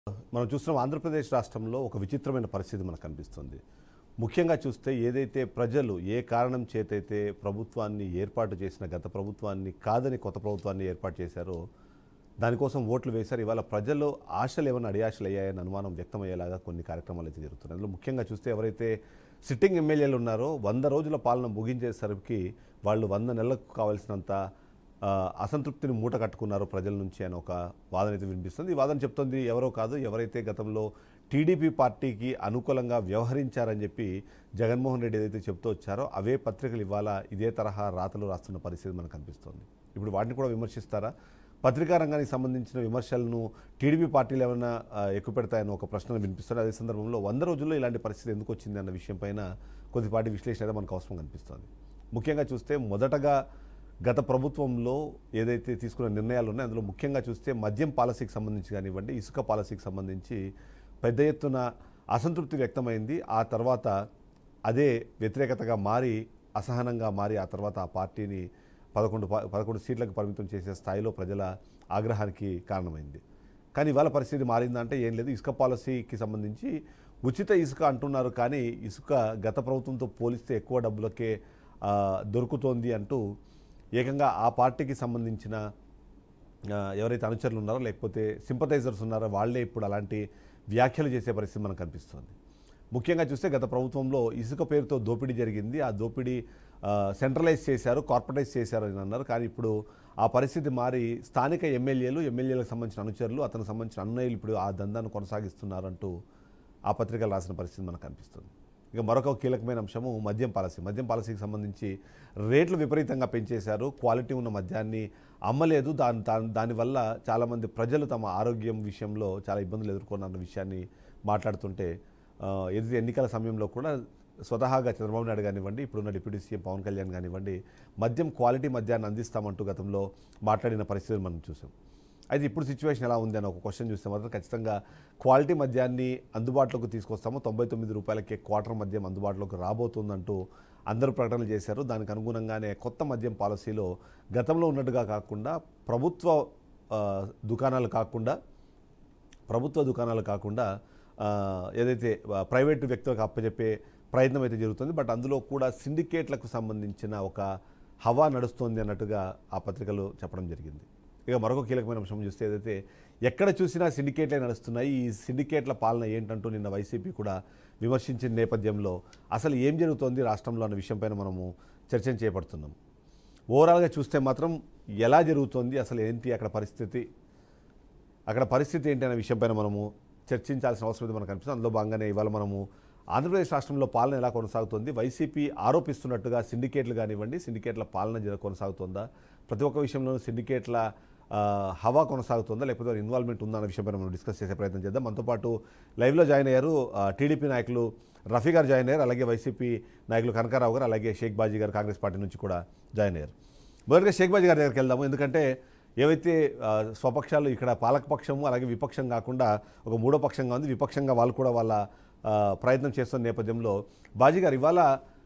మనం చూస్తున్నాం ఆంధ్రప్రదేశ్ రాష్ట్రంలో ఒక విచిత్రమైన పరిస్థితి మనకు కనిపిస్తుంది ముఖ్యంగా చూస్తే ఏదైతే ప్రజలు ఏ కారణం చేతైతే ప్రభుత్వాన్ని ఏర్పాటు చేసిన గత ప్రభుత్వాన్ని కాదని కొత్త ప్రభుత్వాన్ని ఏర్పాటు చేశారో దానికోసం ఓట్లు వేశారు ఇవాళ ప్రజలు ఆశలు ఏమైనా అడియాశలు అయ్యాయని అనుమానం వ్యక్తమయ్యేలాగా కొన్ని కార్యక్రమాలు అయితే జరుగుతున్నాయి అందులో ముఖ్యంగా చూస్తే ఎవరైతే సిట్టింగ్ ఎమ్మెల్యేలు ఉన్నారో వంద రోజుల పాలన ముగించేసరికి వాళ్ళు వంద నెలలకు కావాల్సినంత ఆ, అసంతృప్తిని మూట కట్టుకున్నారు ప్రజల నుంచి అని ఒక వాదన అయితే వినిపిస్తుంది ఈ వాదన చెప్తోంది ఎవరో కాదు ఎవరైతే గతంలో టీడీపీ పార్టీకి అనుకూలంగా వ్యవహరించారని చెప్పి జగన్మోహన్ రెడ్డి ఏదైతే చెప్తూ వచ్చారో అవే పత్రికలు ఇవాళ ఇదే తరహా రాతలు రాస్తున్న పరిస్థితి మనకు కనిపిస్తోంది ఇప్పుడు వాటిని కూడా విమర్శిస్తారా పత్రికా రంగానికి సంబంధించిన విమర్శలను టీడీపీ పార్టీలు ఏమైనా ఆ, ఎక్కువ పెడతాయని ఒక ప్రశ్న వినిపిస్తుంది అదే సందర్భంలో వంద రోజుల్లో ఇలాంటి పరిస్థితి ఎందుకు వచ్చింది అన్న విషయం పైన కొద్దిపాటి విశ్లేషణ అయితే మనకు అవసరం కనిపిస్తుంది ముఖ్యంగా చూస్తే మొదటగా గత ప్రభుత్వంలో ఏదైతే తీసుకున్న నిర్ణయాలు ఉన్నాయో అందులో ముఖ్యంగా చూస్తే మద్యం పాలసీకి సంబంధించి కానివ్వండి ఇసుక పాలసీకి సంబంధించి పెద్ద ఎత్తున అసంతృప్తి వ్యక్తమైంది ఆ తర్వాత అదే వ్యతిరేకతగా మారి అసహనంగా మారి ఆ తర్వాత ఆ పార్టీని పదకొండు ప- పదకొండు సీట్లకు పరిమితం చేసే స్థాయిలో ప్రజల ఆగ్రహానికి కారణమైంది కానీ ఇవాళ పరిస్థితి మారిందంటే ఏం లేదు ఇసుక పాలసీకి సంబంధించి ఉచిత ఇసుక అంటున్నారు కానీ ఇసుక గత ప్రభుత్వంతో పోలిస్తే ఎక్కువ డబ్బులకే ఆ, దొరుకుతోంది అంటూ ఏకంగా ఆ పార్టీకి సంబంధించిన ఆ, ఎవరైతే అనుచరులు ఉన్నారో లేకపోతే సింపథైజర్స్ ఉన్నారో వాళ్ళే ఇప్పుడు అలాంటి వ్యాఖ్యలు చేసే పరిస్థితి మనకు కనిపిస్తుంది ముఖ్యంగా చూస్తే గత ప్రభుత్వంలో ఇసుక పేరుతో దోపిడీ జరిగింది ఆ దోపిడీ సెంట్రలైజ్ చేశారు కార్పొరేటైజ్ చేశారు అని అన్నారు కానీ ఇప్పుడు ఆ పరిస్థితి మారి స్థానిక ఎమ్మెల్యేలు ఎమ్మెల్యేలకు సంబంధించిన అనుచరులు అతనికి సంబంధించిన అన్నయ్యలు ఇప్పుడు ఆ దందాన్ని కొనసాగిస్తున్నారంటూ ఆ పత్రికలు రాసిన పరిస్థితి మనకు కనిపిస్తుంది ఇక మరొక కీలకమైన అంశము మద్యం పాలసీ మద్యం పాలసీకి సంబంధించి రేట్లు విపరీతంగా పెంచేశారు క్వాలిటీ ఉన్న మద్యాన్ని అమ్మలేదు దాని దాని దానివల్ల చాలామంది ప్రజలు తమ ఆరోగ్యం విషయంలో చాలా ఇబ్బందులు ఎదుర్కొన్న విషయాన్ని మాట్లాడుతుంటే ఆ, ఏదైతే ఎన్నికల సమయంలో కూడా స్వతహాగా చంద్రబాబు నాయుడు కానివ్వండి ఇప్పుడున్న డిప్యూటీ సీఎం పవన్ కళ్యాణ్ కానివ్వండి మద్యం క్వాలిటీ మద్యాన్ని అందిస్తామంటూ గతంలో మాట్లాడిన పరిస్థితులు మనం చూసాం అయితే ఇప్పుడు సిచ్యువేషన్ ఎలా ఉంది అని ఒక క్వశ్చన్ చూస్తే మాత్రం ఖచ్చితంగా క్వాలిటీ మద్యాన్ని అందుబాటులోకి తీసుకొస్తాము తొంభై తొమ్మిది రూపాయలకే క్వార్టర్ మద్యం అందుబాటులోకి రాబోతుందంటూ అందరూ ప్రకటనలు చేశారు దానికి అనుగుణంగానే కొత్త మద్యం పాలసీలో గతంలో ఉన్నట్టుగా కాకుండా ప్రభుత్వ ఆ, దుకాణాలు కాకుండా ప్రభుత్వ దుకాణాలు కాకుండా ఆ, ఏదైతే ఆ, ప్రైవేటు వ్యక్తులకు అప్పచెప్పే ప్రయత్నం అయితే జరుగుతుంది బట్ అందులో కూడా సిండికేట్లకు సంబంధించిన ఒక హవా నడుస్తోంది అన్నట్టుగా ఆ పత్రికలు చెప్పడం జరిగింది ఇక మరొక కీలకమైన అంశం చూస్తే ఏదైతే ఎక్కడ చూసినా సిండికేట్లే నడుస్తున్నాయి ఈ సిండికేట్ల పాలన ఏంటంటూ నిన్న వైసీపీ కూడా విమర్శించిన నేపథ్యంలో అసలు ఏం జరుగుతోంది రాష్ట్రంలో అన్న విషయంపైన మనము చర్చను చేపడుతున్నాం ఓవరాల్గా చూస్తే మాత్రం ఎలా జరుగుతోంది అసలు ఏంటి అక్కడ పరిస్థితి అక్కడ పరిస్థితి ఏంటి అనే విషయంపైన మనము చర్చించాల్సిన అవసరం ఉంది మనకు కనిపిస్తుంది అందులో భాగంగానే ఇవాళ మనము ఆంధ్రప్రదేశ్ రాష్ట్రంలో పాలన ఎలా కొనసాగుతుంది వైసీపీ ఆరోపిస్తున్నట్టుగా సిండికేట్లు కానివ్వండి సిండికేట్ల పాలన జర కొనసాగుతుందా ప్రతి ఒక్క విషయంలోనూ సిండికేట్ల ఆ, హవా కొనసాగుతుందా లేకపోతే వారి ఇన్వాల్వ్మెంట్ ఉందా అనే విషయంపైన మనం డిస్కస్ చేసే ప్రయత్నం చేద్దాం మనతో పాటు లైవ్లో జాయిన్ అయ్యారు ఆ, టీడీపీ నాయకులు రఫీ గారు జాయిన్ అయ్యారు అలాగే వైసీపీ నాయకులు కనకారావు గారు అలాగే షేక్ బాజీ గారు కాంగ్రెస్ పార్టీ నుంచి కూడా జాయిన్ అయ్యారు మొదటిగా షేక్ బాజీ గారి దగ్గరికి వెళ్దాము ఎందుకంటే ఏవైతే ఆ, స్వపక్షాలు ఇక్కడ పాలకపక్షము అలాగే విపక్షం కాకుండా ఒక మూడో పక్షంగా ఉంది విపక్షంగా వాళ్ళు కూడా వాళ్ళ ఆ, ప్రయత్నం చేస్తున్న నేపథ్యంలో బాజీ గారు ఇవాళ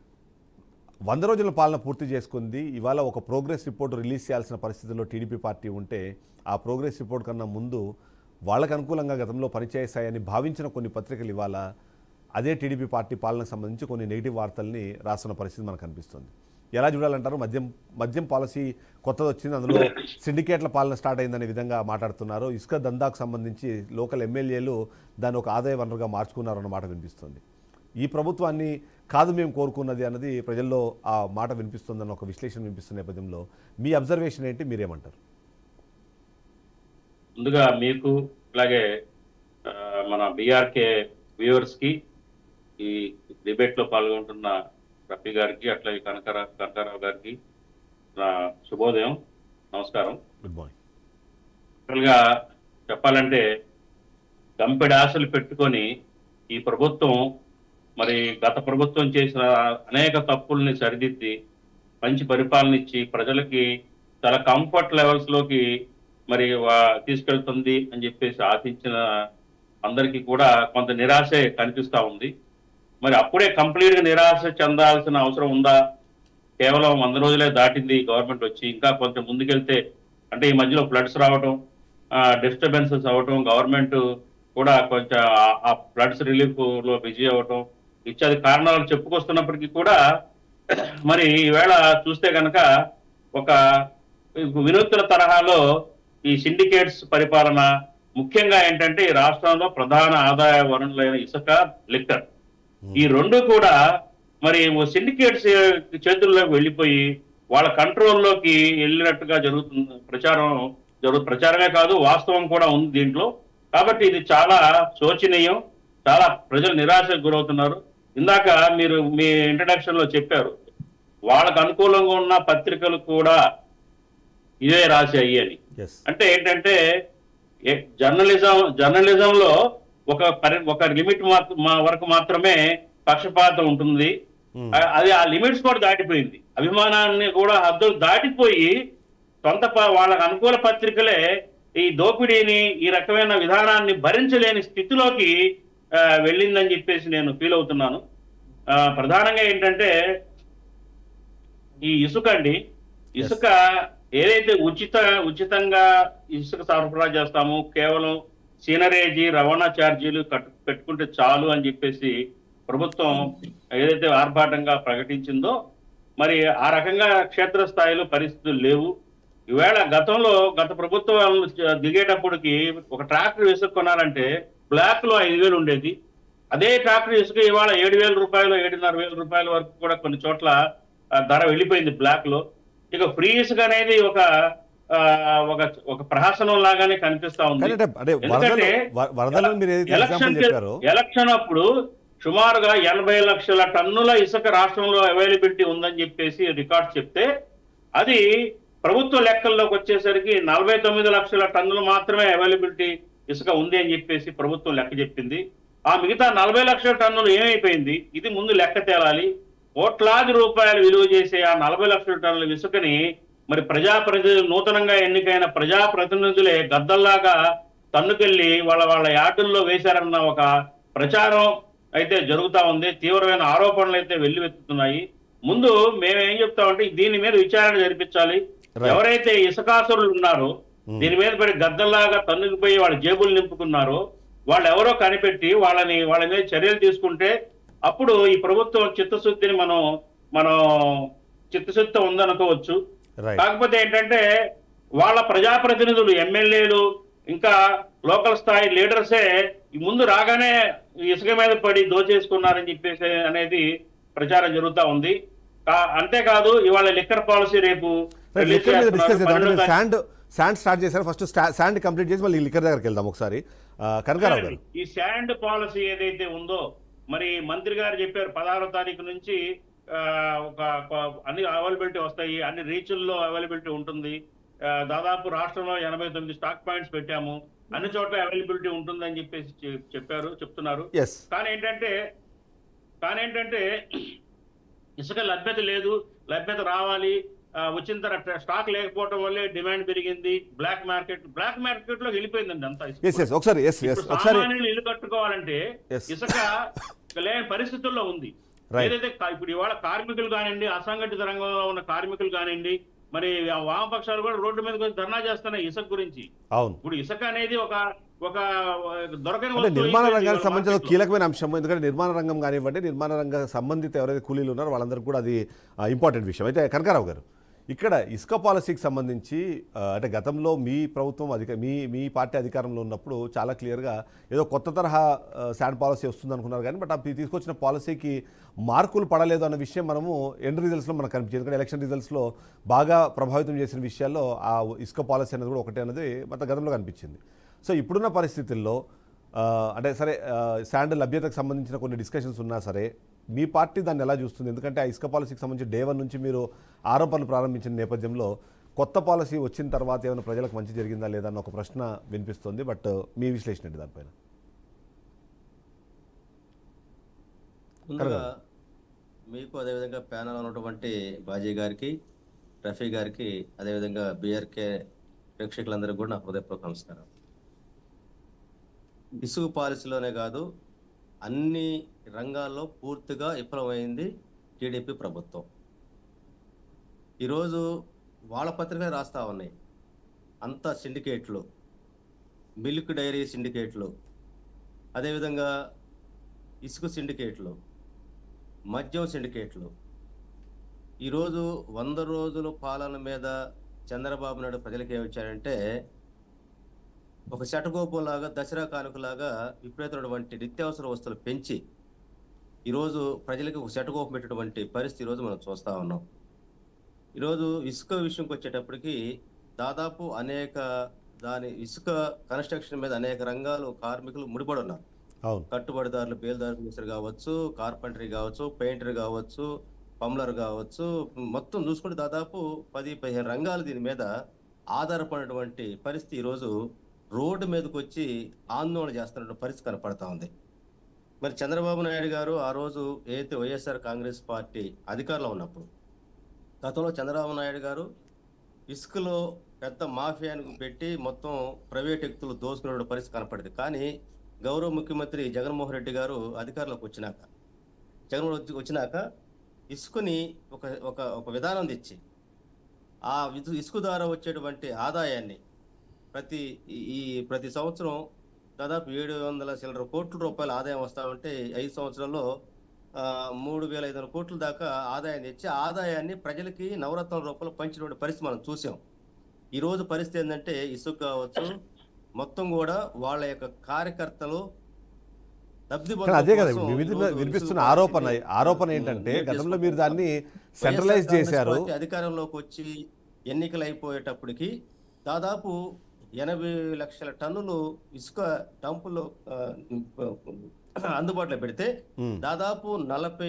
వంద రోజుల పాలన పూర్తి చేసుకుంది ఇవాళ ఒక ప్రోగ్రెస్ రిపోర్ట్ రిలీజ్ చేయాల్సిన పరిస్థితుల్లో టీడీపీ పార్టీ ఉంటే ఆ ప్రోగ్రెస్ రిపోర్ట్ కన్నా ముందు వాళ్ళకు అనుకూలంగా గతంలో పనిచేస్తాయని భావించిన కొన్ని పత్రికలు ఇవాళ అదే టీడీపీ పార్టీ పాలనకు సంబంధించి కొన్ని నెగిటివ్ వార్తల్ని రాస్తున్న పరిస్థితి మనకు కనిపిస్తుంది ఎలా చూడాలంటారు మద్యం మద్యం పాలసీ కొత్తది వచ్చింది అందులో సిండికేట్ల పాలన స్టార్ట్ అయిందనే విధంగా మాట్లాడుతున్నారు ఇసుక దందాకు సంబంధించి లోకల్ ఎమ్మెల్యేలు దాన్ని ఒక ఆదాయ వనరుగా మార్చుకున్నారు అన్న మాట వినిపిస్తుంది ఈ ప్రభుత్వాన్ని కాదు మేము కోరుకున్నది అన్నది ప్రజల్లో ఆ మాట వినిపిస్తుందన్న ఒక విశ్లేషణ వినిపిస్తున్న నేపథ్యంలో మీ అబ్జర్వేషన్ ఏంటి మీరేమంటారు ముందుగా మీకు అలాగే ఆ, మన బీఆర్కే వ్యూవర్స్ కి ఈ డిబేట్ లో పాల్గొంటున్న రఫీ గారికి అట్లాగే కనకరా కనకారావు గారికి నా శుభోదయం నమస్కారం గుడ్ మార్నింగ్ గా చెప్పాలంటే గంపెడి ఆశలు పెట్టుకొని ఈ ప్రభుత్వం మరి గత ప్రభుత్వం చేసిన అనేక తప్పుల్ని సరిదిద్ది మంచి పరిపాలన ఇచ్చి ప్రజలకి చాలా కంఫర్ట్ లెవెల్స్ లోకి మరి వా- తీసుకెళ్తుంది అని చెప్పేసి ఆశించిన అందరికీ కూడా కొంత నిరాశే కనిపిస్తా ఉంది మరి అప్పుడే కంప్లీట్ గా నిరాశ చెందాల్సిన అవసరం ఉందా కేవలం వంద రోజులే దాటింది గవర్నమెంట్ వచ్చి ఇంకా కొంచెం ముందుకెళ్తే అంటే ఈ మధ్యలో ఫ్లడ్స్ రావటం డిస్టర్బెన్సెస్ అవ్వటం గవర్నమెంట్ కూడా కొంచెం ఆ- ఆ ఫ్లడ్స్ రిలీఫ్ లో బిజీ అవ్వటం ఇత్యాది కారణాలు చెప్పుకొస్తున్నప్పటికీ కూడా మరి ఈవేళ చూస్తే కనుక ఒక వినూత్న తరహాలో ఈ సిండికేట్స్ పరిపాలన ముఖ్యంగా ఏంటంటే ఈ రాష్ట్రంలో ప్రధాన ఆదాయ వనరులైన ఇసుక లిక్కర్ ఈ రెండు కూడా మరి సిండికేట్స్ చేతుల్లోకి వెళ్ళిపోయి వాళ్ళ కంట్రోల్లోకి వెళ్ళినట్టుగా జరుగుతుంది ప్రచారం జరుగు ప్రచారమే కాదు వాస్తవం కూడా ఉంది దీంట్లో కాబట్టి ఇది చాలా శోచనీయం చాలా ప్రజలు నిరాశకు గురవుతున్నారు ఇందాక మీరు మీ ఇంట్రడక్షన్ లో చెప్పారు వాళ్ళకు అనుకూలంగా ఉన్న పత్రికలు కూడా ఇదే రాశాయి అని ఎస్ అంటే ఏంటంటే ఏ- జర్నలిజం జర్నలిజంలో ఒక పరి ఒక లిమిట్ మాత్ర- మా వరకు మాత్రమే పక్షపాతం ఉంటుంది Hmm. ఆ- అది ఆ లిమిట్స్ కూడా దాటిపోయింది అభిమానాన్ని కూడా హద్దులు దాటిపోయి సొంత ప- వాళ్ళకు అనుకూల పత్రికలే ఈ దోపిడీని ఈ రకమైన విధానాన్ని భరించలేని స్థితిలోకి ఆ, వెళ్ళిందని చెప్పేసి నేను ఫీల్ అవుతున్నాను ఆ, ప్రధానంగా ఏంటంటే ఈ ఇసుక అండి ఇసుక ఏదైతే ఉచిత ఉచితంగా ఇసుక సరఫరా చేస్తామో కేవలం సీనరేజీ రవాణా ఛార్జీలు కట్టు పెట్టుకుంటే చాలు అని చెప్పేసి ప్రభుత్వం ఏదైతే ఆర్భాటంగా ప్రకటించిందో మరి ఆ రకంగా క్షేత్రస్థాయిలో పరిస్థితులు లేవు ఈవేళ గతంలో గత ప్రభుత్వం దిగేటప్పటికి ఒక ట్రాక్టర్ ఇసుక కొనాలంటే బ్లాక్ లో ఐదు వేలు ఉండేది అదే ట్రాక్టర్ ఇసుక ఇవాళ ఏడు వేల రూపాయలు ఏడున్నర వేల రూపాయల వరకు కూడా కొన్ని చోట్ల ఆ, ధర వెళ్ళిపోయింది బ్లాక్ లో ఇక ఫ్రీ ఇసుక అనేది ఒక ఆ, ఒక ఒక ప్రహసనం లాగానే కనిపిస్తా ఉంది కానీ అంటే అంటే వరదలు ఎందుకంటే వ- వరదలు మీరు ఏదైతే ఎలక్షన్ ఎగ్జాంపుల్ చెప్పారో ఎలక్షన్ అప్పుడు సుమారుగా ఎనభై లక్షల టన్నుల ఇసుక రాష్ట్రంలో అవైలబిలిటీ ఉందని చెప్పేసి రికార్డ్ చెప్తే అది ప్రభుత్వ లెక్కల్లోకి వచ్చేసరికి నలభై తొమ్మిది లక్షల టన్నులు మాత్రమే అవైలబిలిటీ ఇసుక ఉంది అని చెప్పేసి ప్రభుత్వం లెక్క చెప్పింది ఆ మిగతా నలభై లక్షల టన్నులు ఏమైపోయింది ఇది ముందు లెక్క తేలాలి కోట్లాది రూపాయలు విలువ చేసే ఆ నలభై లక్షల టన్నుల ఇసుకని మరి ప్రజాప్రతినిధులు నూతనంగా ఎన్నికైన ప్రజాప్రతినిధులే గద్దల్లాగా తన్నుకెళ్లి వాళ్ళ వాళ్ళ యార్డుల్లో వేశారన్న ఒక ప్రచారం అయితే జరుగుతా ఉంది తీవ్రమైన ఆరోపణలు అయితే వెల్లువెత్తుతున్నాయి ముందు మేము ఏం చెప్తామంటే దీని మీద విచారణ జరిపించాలి Right. ఎవరైతే ఇసుకాసురులు ఉన్నారో Hmm. దీని మీద పడి గద్దల్లాగా తన్నుకుపోయి వాళ్ళ జేబులు నింపుకున్నారో వాళ్ళు ఎవరో కనిపెట్టి వాళ్ళని వాళ్ళ మీద చర్యలు తీసుకుంటే అప్పుడు ఈ ప్రభుత్వం చిత్తశుద్ధిని మనం మనం చిత్తశుద్ధి ఉందనుకోవచ్చు రైట్ కాకపోతే ఏంటంటే వాళ్ళ ప్రజాప్రతినిధులు ఎమ్మెల్యేలు ఇంకా లోకల్ స్థాయి లీడర్సే ఈ ముందు రాగానే ఈ ఇసుక మీద పడి దోచేసుకున్నారని చెప్పేసి అనేది ప్రచారం జరుగుతా ఉంది కా- అంతేకాదు ఇవాళ లిక్కర్ పాలసీ రేపు రిలీజ్ లిక్కర్ మీద చేస్తున్నారు. డిస్కస్ చేద్దాం అంటే పన్నెండో మీరు శాండ్ శాండ్ స్టార్ట్ చేశారు ఫస్ట్ శాండ్ కంప్లీట్ చేసి మళ్ళీ లిక్కర్ దగ్గరికి వెళ్దాం ఒకసారి ఆ, కనకారావు గారు ఈ శాండ్ పాలసీ ఏదైతే ఉందో మరి మంత్రి గారు చెప్పారు పదహారో తారీఖు నుంచి ఆ, ఒక ఒక- అన్ని అవైలబిలిటీ వస్తాయి అన్ని రీచుల్లో అవైలబిలిటీ ఉంటుంది ఆ, దాదాపు రాష్ట్రంలో ఎనభై తొమ్మిది స్టాక్ పాయింట్స్ పెట్టాము అన్ని చోట్ల అవైలబిలిటీ ఉంటుందని చెప్పేసి చె- చెప్పారు చెప్తున్నారు ఎస్ కానీ ఏంటంటే కానీ ఏంటంటే ఇసుక లభ్యత లేదు లభ్యత రావాలి ఆ, వచ్చిన తర్వాత స్టాక్ లేకపోవడం వల్లే డిమాండ్ పెరిగింది బ్లాక్ మార్కెట్ బ్లాక్ మార్కెట్ లో వెళ్ళిపోయిందండి అంతా ఇసుక ఎస్ ఎస్ ఒకసారి ఎస్ ఎస్ ఇప్పుడు ఒకసారి సామాన్యులు ఇల్లు కట్టుకోవాలంటే Yes. ఇసుక లేని పరిస్థితుల్లో ఉంది Right. ఏదైతే కా- ఇప్పుడు ఇవాళ కార్మికులు కానివ్వండి అసంఘటిత రంగంలో ఉన్న కార్మికులు కానివ్వండి మరి ఆ వామపక్షాలు కూడా రోడ్డు మీద వచ్చి ధర్నా చేస్తున్నాయి ఇసుక గురించి అవును ఇప్పుడు ఇసుక అనేది ఒక ఒక దొరకని అంటే వస్తువు నిర్మాణ అయిపోయింది రంగానికి ఇవాళ సంబంధించిన ఒక మార్కెట్లో. కీలకమైన అంశం ఎందుకంటే నిర్మాణ రంగం కానివ్వండి నిర్మాణ రంగ సంబంధిత ఎవరైతే కూలీలు ఉన్నారో వాళ్ళందరికీ కూడా అది ఇంపార్టెంట్ విషయం అయితే కనకారావు గారు ఇక్కడ ఇసుక పాలసీకి సంబంధించి ఆ, అంటే గతంలో మీ ప్రభుత్వం అధిక మీ మీ పార్టీ అధికారంలో ఉన్నప్పుడు చాలా క్లియర్గా ఏదో కొత్త తరహా శాండ్ పాలసీ వస్తుంది అనుకున్నారు కానీ బట్ అప్పుడు తీసుకొచ్చిన పాలసీకి మార్కులు పడలేదు అన్న విషయం మనము ఎండ్ రిజల్ట్స్లో మనకు కనిపించింది ఎందుకంటే ఎలక్షన్ రిజల్ట్స్లో బాగా ప్రభావితం చేసిన విషయాల్లో ఆ ఇసుక పాలసీ అనేది కూడా ఒకటే అనేది మొత్తం గతంలో కనిపించింది సో ఇప్పుడున్న పరిస్థితుల్లో ఆ, అంటే సరే ఆ, శాండ్ లభ్యతకు సంబంధించిన కొన్ని డిస్కషన్స్ ఉన్నా సరే మీ పార్టీ దాన్ని ఎలా చూస్తుంది ఎందుకంటే ఆ ఇసుక పాలసీకి సంబంధించి డే వన్ నుంచి మీరు ఆరోపణలు ప్రారంభించిన నేపథ్యంలో కొత్త పాలసీ వచ్చిన తర్వాత ఏమైనా ప్రజలకు మంచి జరిగిందా లేదా అన్న ఒక ప్రశ్న వినిపిస్తుంది బట్ మీ విశ్లేషణ ఏంటి దానిపైన ముందుగా మీకు అదేవిధంగా ప్యానల్ ఉన్నటువంటి బాజీ గారికి రఫీ గారికి అదేవిధంగా బిఆర్కే ప్రేక్షకులందరికీ కూడా నా హృదయపూర్వక నమస్కారం ఇసుగు పాలసీలోనే కాదు అన్ని రంగాల్లో పూర్తిగా విఫలమైంది టీడీపీ ప్రభుత్వం ఈరోజు వాళ్ళ పత్రికలే రాస్తా ఉన్నాయి అంత సిండికేట్లు మిల్క్ డైరీ సిండికేట్లు అదేవిధంగా ఇసుక సిండికేట్లు మద్యం సిండికేట్లు ఈరోజు వంద రోజుల పాలన మీద చంద్రబాబు నాయుడు ప్రజలకు ఏమిచ్చారంటే ఒక శటగోపంలాగా దసరా కానుకలాగా విపరీతమైనటువంటి నిత్యావసర వస్తువులు పెంచి ఈరోజు ప్రజలకు ఒక శటగోపం పెట్టేటువంటి పరిస్థితి ఈరోజు మనం చూస్తా ఉన్నాం ఈరోజు ఇసుక విషయంకి వచ్చేటప్పటికి దాదాపు అనేక దాని ఇసుక కన్స్ట్రక్షన్ మీద అనేక రంగాలు కార్మికులు ముడిపడి ఉన్నారు అవును కట్టుబడిదారులు బేల్దారు మినిస్టర్ కావచ్చు కార్పెంటరీ కావచ్చు పెయింటర్ కావచ్చు పంబ్లర్ కావచ్చు మొత్తం చూసుకుంటే దాదాపు పది పదిహేను రంగాలు దీని మీద ఆధారపడినటువంటి పరిస్థితి ఈరోజు రోడ్డు మీదకి వచ్చి ఆందోళన చేస్తున్న పరిస్థితి కనపడతా ఉంది మరి చంద్రబాబు నాయుడు గారు ఆ రోజు ఏదైతే వైఎస్ఆర్ కాంగ్రెస్ పార్టీ అధికారంలో ఉన్నప్పుడు గతంలో చంద్రబాబు నాయుడు గారు ఇసుకలో పెద్ద మాఫియాను పెట్టి మొత్తం ప్రైవేట్ వ్యక్తులు దోసుకునే పరిస్థితి కనపడింది కానీ గౌరవ ముఖ్యమంత్రి జగన్మోహన్ రెడ్డి గారు అధికారంలోకి వచ్చినాక జగన్మోహన్ వచ్చి- వచ్చినాక ఇసుకని ఒక ఒక ఒక విధానం తెచ్చి ఆ విసు- ఇసుక ద్వారా వచ్చేటువంటి ఆదాయాన్ని ప్రతి ఈ- ఈ ప్రతి సంవత్సరం దాదాపు ఏడు వందల చిల్లర కోట్ల రూపాయల ఆదాయం వస్తా ఉంటే ఐదు సంవత్సరాల్లో ఆ, మూడు వేల ఐదు వందల కోట్ల దాకా ఆదాయం తెచ్చి ఆ ఆదాయాన్ని ప్రజలకి నవరత్నాల రూపంలో పంచినటువంటి పరిస్థితి మనం చూసాం ఈ రోజు పరిస్థితి ఏంటంటే ఇసుక కావచ్చు మొత్తం కూడా వాళ్ళ యొక్క కార్యకర్తలు లబ్ధి కానీ అదే కదా కోసం వివిధ ఈరోజు వినిపిస్తున్న ఇసుక ఆరోపణ పాలసీని, ఆరోపణ ఉమ్, ఏంటంటే క్లియర్ గతంలో మీరు చేసుకుంటున్నారు. దాన్ని సెంట్రలైజ్ వైఎస్ఆర్ కాంగ్రెస్ చేశారు పార్టీ అధికారంలోకి వచ్చి ఎన్నికలు అయిపోయేటప్పటికి దాదాపు ఎనభై లక్షల టన్నులు ఇసుక డంపులు ఆ, అందుబాటులో పెడితే ఉమ్, దాదాపు నలభై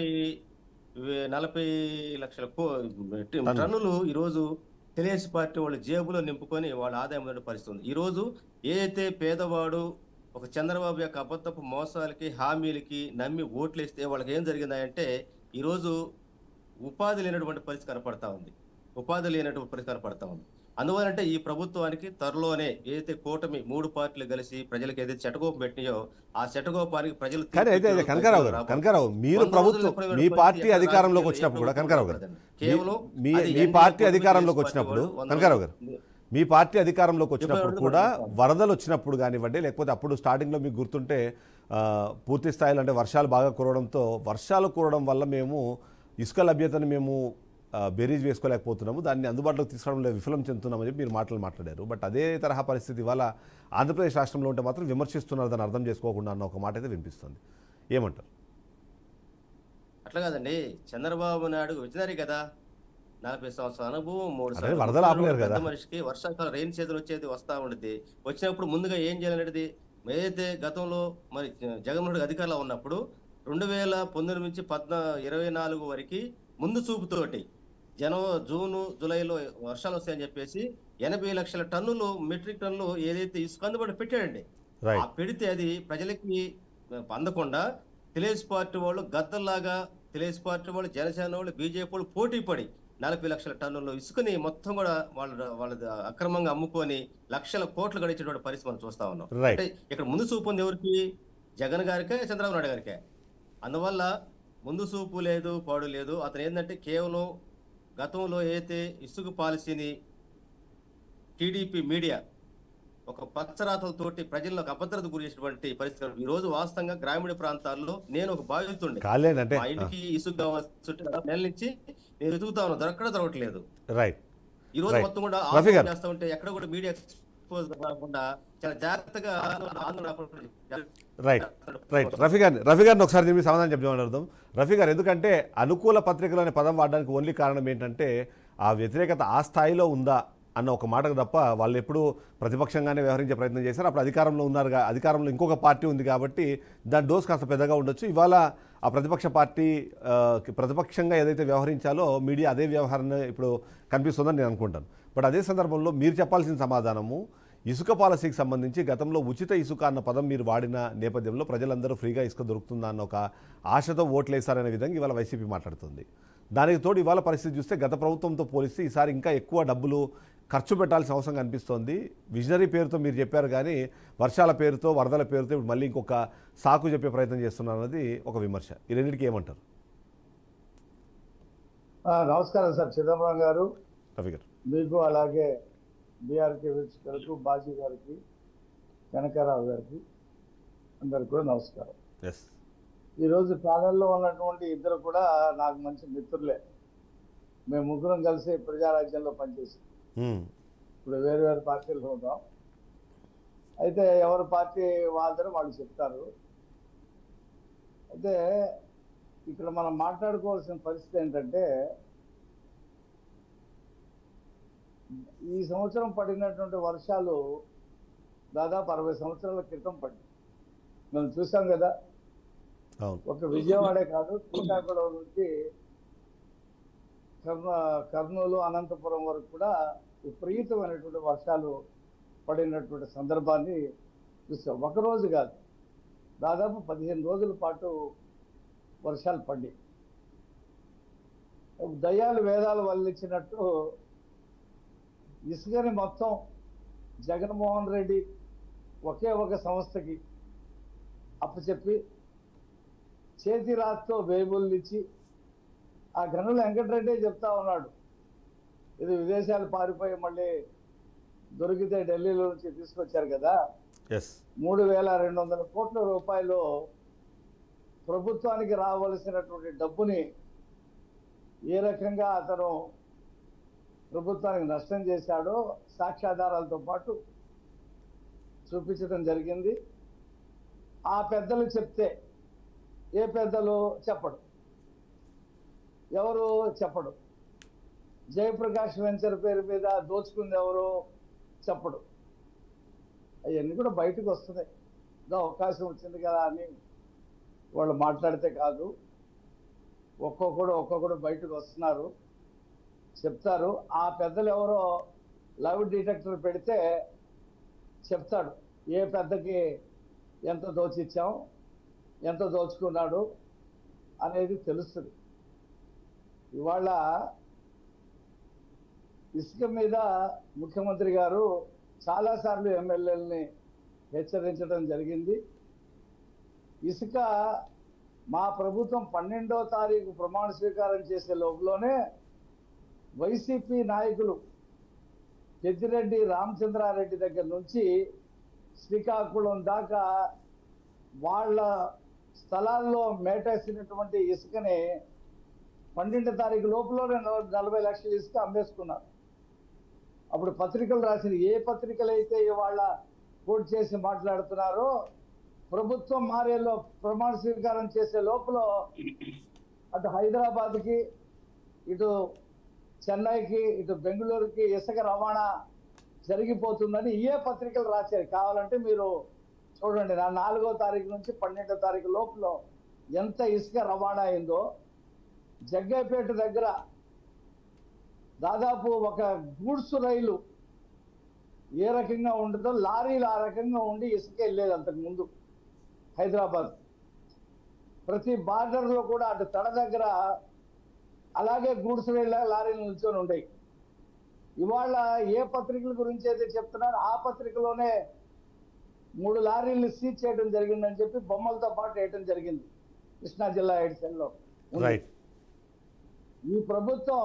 వే- నలభై లక్షల కో- టన్నులు. టన్నులు ఈరోజు తెలుగుదేశం పార్టీ వాళ్ళు జేబులో నింపుకొని వాళ్ళ ఆదాయం పొందే పరిస్థితి ఉంది ఈరోజు ఏదైతే పేదవాడు ఒక చంద్రబాబు యొక్క అబద్ధపు మోసాలకి హామీలకి నమ్మి ఓట్లేస్తే వాళ్ళకి ఏం జరిగిందంటే ఈరోజు ఉపాధి లేనటువంటి పరిస్థితి కనపడతా ఉంది ఉపాధి లేనటువంటి పరిస్థితి కనపడతా ఉంది అందువలంటే ఈ ప్రభుత్వానికి త్వరలోనే ఏదైతే కూటమి మూడు పార్టీలు కలిసి ప్రజలకు ఏదైతే చెటగోపం పెట్టినాయో ఆ చెటగోపానికి ప్రజలు కానీ అయితే అయితే కనకారావు గారు కనకారావు మీరు వంద ప్రభుత్వం రోజుల ఎప్పుడు మీ పరిస్థితి పార్టీ ఎక్కడ అధికారంలోకి రాజకీయాలు వచ్చినప్పుడు కూడా ఏ కనకారావు గారు ప్రభుత్వం కేవలం మీ అది మీ ఎన్డీఏ పార్టీ కూటమి అధికారంలోకి పార్టీ వచ్చినప్పుడు వాళ్ళు వంద కనకారావు గారు రోజులు- మీ పార్టీ అధికారంలోకి వచ్చినప్పుడు ఇప్పుడు కూడా ఎవరు వరదలు వచ్చినప్పుడు కానివ్వండి లేకపోతే అప్పుడు స్టార్టింగ్లో మీకు గుర్తుంటే ఆ, పూర్తి స్థాయిలో అంటే వర్షాలు బాగా కురవడంతో వర్షాలు కురవడం వల్ల మేము ఇసుక లభ్యతను మేము ఆ, బేరీజ్ వేసుకోలేకపోతున్నాము దాన్ని అందుబాటులోకి తీసుకురావడంలో విఫలం చెందుతున్నామని చెప్పి మీరు మాటలు మాట్లాడారు బట్ అదే తరహా పరిస్థితి ఇవాళ ఆంధ్రప్రదేశ్ రాష్ట్రంలో ఉంటే మాత్రం విమర్శిస్తున్నారు దాన్ని అర్థం చేసుకోకుండా అన్న ఒక మాట అయితే వినిపిస్తుంది ఏమంటారు అట్లా కాదండి చంద్రబాబు నాయుడు విజనరీ కదా నలభై సంవత్సరాల అనుభవం మూడు అరే, సార్లు వరదలు ఆపలేరు పెద్ద కదా. మనిషికి వర్షాకాలం రెయిన్ సీజన్ వచ్చేది వస్తా ఉండేది వచ్చినప్పుడు ముందుగా ఏం చేయాలనేది ఏదైతే గతంలో మరి జ- జగన్మోహన్ రెడ్డి అధికారంలో ఉన్నప్పుడు రెండు వేల పంతొమ్మిది నుంచి పద్నా ఇరవై నాలుగు వరకు ముందు చూపుతోటి జనం జూను జూలైలో వర్షాలు వస్తాయని చెప్పేసి ఎనభై లక్షల టన్నులు మెట్రిక్ టన్నులు ఏదైతే ఇసుక అందుబాటు పెట్టాడండి ఆ రైట్ పెడితే అది ప్రజలకి అందకుండా తెలుగుదేశం పార్టీ వాళ్ళు గద్దల్లాగా తెలుగుదేశం పార్టీ వాళ్ళు జనసేన వాళ్ళు బీజేపీ వాళ్ళు పోటీ పడి నలభై లక్షల టన్నులు ఇసుకని మొత్తం కూడా వాళ్ళ వాళ్ళ అక్రమంగా అమ్ముకొని లక్షల కోట్లు గడించేటువంటి పరిస్థితి మనం చూస్తా ఉన్నాం రైట్ అంటే ఇక్కడ ముందు చూపు ఉంది ఎవరికి జగన్ గారికే చంద్రబాబు నాయుడు గారికే అందువల్ల ముందు చూపు లేదు పాడు లేదు అతను ఏంటంటే కేవలం గతంలో ఏదైతే ఇసుక పాలసీని టీడీపీ మీడియా ఒక పచ్చరాతలతోటి ప్రజల్లో ఒక అభద్రత గురి చేసినటువంటి పరిస్థితులు ఈ రోజు వాస్తవంగా గ్రామీణ ప్రాంతాల్లో నేను ఒక బాధితుండే కాలేండి అంటే మా ఇంటికి ఇసుక కావాల్సి నెల నుంచి నేను వెతుకుతా ఉన్నా దొరకడం దొరకట్లేదు రైట్ ఈ రోజు Right. మొత్తం కూడా రఫీ ఆందోళన గారు. చేస్తా ఉంటే ఎక్కడ కూడా మీడియా ఎక్స్పోజ్ కాకుండా చాలా జాగ్రత్తగా ఆందోళన ఆందోళన కాకుండా రైట్ రైట్ రఫీ గారిని రఫీ గారిని ఒకసారి దీని మీద సమాధానం చెప్తామని అర్థం రఫీ గారు ఎందుకంటే అనుకూల పత్రికలు అనే పదం వాడడానికి ఓన్లీ కారణం ఏంటంటే ఆ వ్యతిరేకత ఆ స్థాయిలో ఉందా అన్న ఒక మాటకు తప్ప వాళ్ళు ఎప్పుడు ప్రతిపక్షంగానే వ్యవహరించే ప్రయత్నం చేశారు అప్పుడు అధికారంలో ఉన్నారు గా- అధికారంలో ఇంకొక పార్టీ ఉంది కాబట్టి దాని డోస్ కాస్త పెద్దగా ఉండొచ్చు ఇవాళ ఆ ప్రతిపక్ష పార్టీ ఆ, కి ప్రతిపక్షంగా ఏదైతే వ్యవహరించాలో మీడియా అదే వ్యవహారాన్ని ఇప్పుడు కనిపిస్తుందని నేను అనుకుంటాను బట్ అదే సందర్భంలో మీరు చెప్పాల్సిన సమాధానము ఇసుక పాలసీకి సంబంధించి గతంలో ఉచిత ఇసుక అన్న పదం మీరు వాడిన నేపథ్యంలో ప్రజలందరూ ఫ్రీగా ఇసుక దొరుకుతుందా అన్న ఒక ఆశతో ఓట్లేశారనే విధంగా ఇవాళ వైసీపీ మాట్లాడుతుంది దానికి తోడు ఇవాళ పరిస్థితి చూస్తే గత ప్రభుత్వంతో పోలిస్తే ఈసారి ఇంకా ఎక్కువ డబ్బులు ఖర్చు పెట్టాల్సిన అవసరం కనిపిస్తోంది విజనరీ పేరుతో మీరు చెప్పారు కానీ వర్షాల పేరుతో వరదల పేరుతో ఇప్పుడు మళ్ళీ ఇంకొక సాకు చెప్పే ప్రయత్నం చేస్తున్నారు అన్నది ఒక విమర్శ ఈ రెండింటికి ఏమంటారు ఆ, నమస్కారం సార్ చిదంబరం గారు రవి గారు మీకు అలాగే బీఆర్కే వీక్షకులకు బాజీ గారికి కనకారావు గారికి అందరికి కూడా నమస్కారం ఎస్ ఈరోజు ప్యానెల్లో ఉన్నటువంటి ఇద్దరు కూడా నాకు మంచి మిత్రులే మేము ముగ్గురం కలిసి ప్రజారాజ్యంలో పనిచేసాం ఇప్పుడు వేరు వేరు పార్టీలు ఉన్నాం అయితే ఎవరి పార్టీ వాళ్ళని వాళ్ళు చెప్తారు అయితే ఇక్కడ మనం మాట్లాడుకోవాల్సిన పరిస్థితి ఏంటంటే ఈ సంవత్సరం పడినటువంటి వర్షాలు దాదాపు అరవై సంవత్సరాల క్రితం పడి మనం చూసాం కదా అవును ఒక విజయవాడే కాదు శ్రీకాకుళం నుంచి కర్న కర్నూలు అనంతపురం వరకు కూడా విపరీతమైనటువంటి వర్షాలు పడినటువంటి సందర్భాన్ని చూసాం ఒక రోజు కాదు దాదాపు పదిహేను రోజుల పాటు వర్షాలు పడి దయ్యాలు వేదాలు వల్లించినట్టు ఇసుకని మొత్తం జగన్మోహన్ రెడ్డి ఒకే ఒక సంస్థకి అప్పచెప్పి చేతి రాత్తో వేబుల్ని ఇచ్చి ఆ గనులు వెంకటరెడ్డి చెప్తా ఉన్నాడు ఇది విదేశాలు పారిపోయి మళ్ళీ దొరికితే ఢిల్లీలో నుంచి తీసుకొచ్చారు కదా ఎస్ మూడు వేల రెండు వందల కోట్ల రూపాయలు ప్రభుత్వానికి రావలసినటువంటి డబ్బుని ఏ రకంగా అతను ప్రభుత్వానికి నష్టం చేశాడో సాక్ష్యాధారాలతో పాటు చూపించడం జరిగింది ఆ పెద్దలు చెప్తే ఏ పెద్దలు చెప్పడు ఎవరు చెప్పడు జయప్రకాష్ వెంచర్ పేరు మీద దోచుకుంది ఎవరు చెప్పడు అవన్నీ కూడా బయటకు వస్తున్నాయి ఏదో అవకాశం వచ్చింది కదా అని వాళ్ళు మాట్లాడితే కాదు ఒక్కొక్కడు ఒక్కొక్కడు బయటకు వస్తున్నారు చెప్తారు ఆ పెద్దలు ఎవరో లవ్ డిటెక్టర్ పెడితే చెప్తాడు ఏ పెద్దకి ఎంత దోచిచ్చాం ఎంత దోచుకున్నాడు అనేది తెలుస్తుంది ఇవాళ ఇసుక మీద ముఖ్యమంత్రి గారు చాలాసార్లు ఎమ్మెల్యేలని హెచ్చరించడం జరిగింది ఇసుక మా ప్రభుత్వం పన్నెండో తారీఖు ప్రమాణ స్వీకారం చేసే లోపలనే వైసీపీ నాయకులు పెద్దిరెడ్డి రామచంద్రారెడ్డి దగ్గర నుంచి శ్రీకాకుళం దాకా వాళ్ళ స్థలాల్లో మేటేసినటువంటి ఇసుకని పన్నెండు తారీఖు లోపలనే నల- నలభై లక్షల ఇసుక అమ్మేసుకున్నారు అప్పుడు పత్రికలు రాసిన ఏ పత్రికలు అయితే ఇవాళ కోట్ చేసి మాట్లాడుతున్నారో ప్రభుత్వం మారేలో ప్రమాణ స్వీకారం చేసే లోపల అటు హైదరాబాద్కి ఇటు చెన్నైకి ఇటు బెంగళూరుకి ఇసుక రవాణా జరిగిపోతుందని ఏ పత్రికలు రాశారు కావాలంటే మీరు చూడండి నా నాలుగో తారీఖు నుంచి పన్నెండో తారీఖు లోపల ఎంత ఇసుక రవాణా అయిందో జగ్గైపేట దగ్గర దాదాపు ఒక గూడ్స్ రైలు ఏ రకంగా ఉండదో లారీలు ఆ రకంగా ఉండి ఇసుక వెళ్ళేది అంతకు ముందు హైదరాబాద్ ప్రతి బార్డర్లో కూడా అటు తడ దగ్గర అలాగే గూడ్స్ రైలు లారీలు నిల్చొని ఉండేవి ఇవాళ ఏ పత్రికల గురించి అయితే చెప్తున్నారో ఆ పత్రికలోనే మూడు లారీలు సీజ్ చేయడం జరిగిందని చెప్పి బొమ్మలతో పాటు వేయడం జరిగింది కృష్ణా జిల్లా ఎడిషన్లో ఉంది. రైట్ ఈ ప్రభుత్వం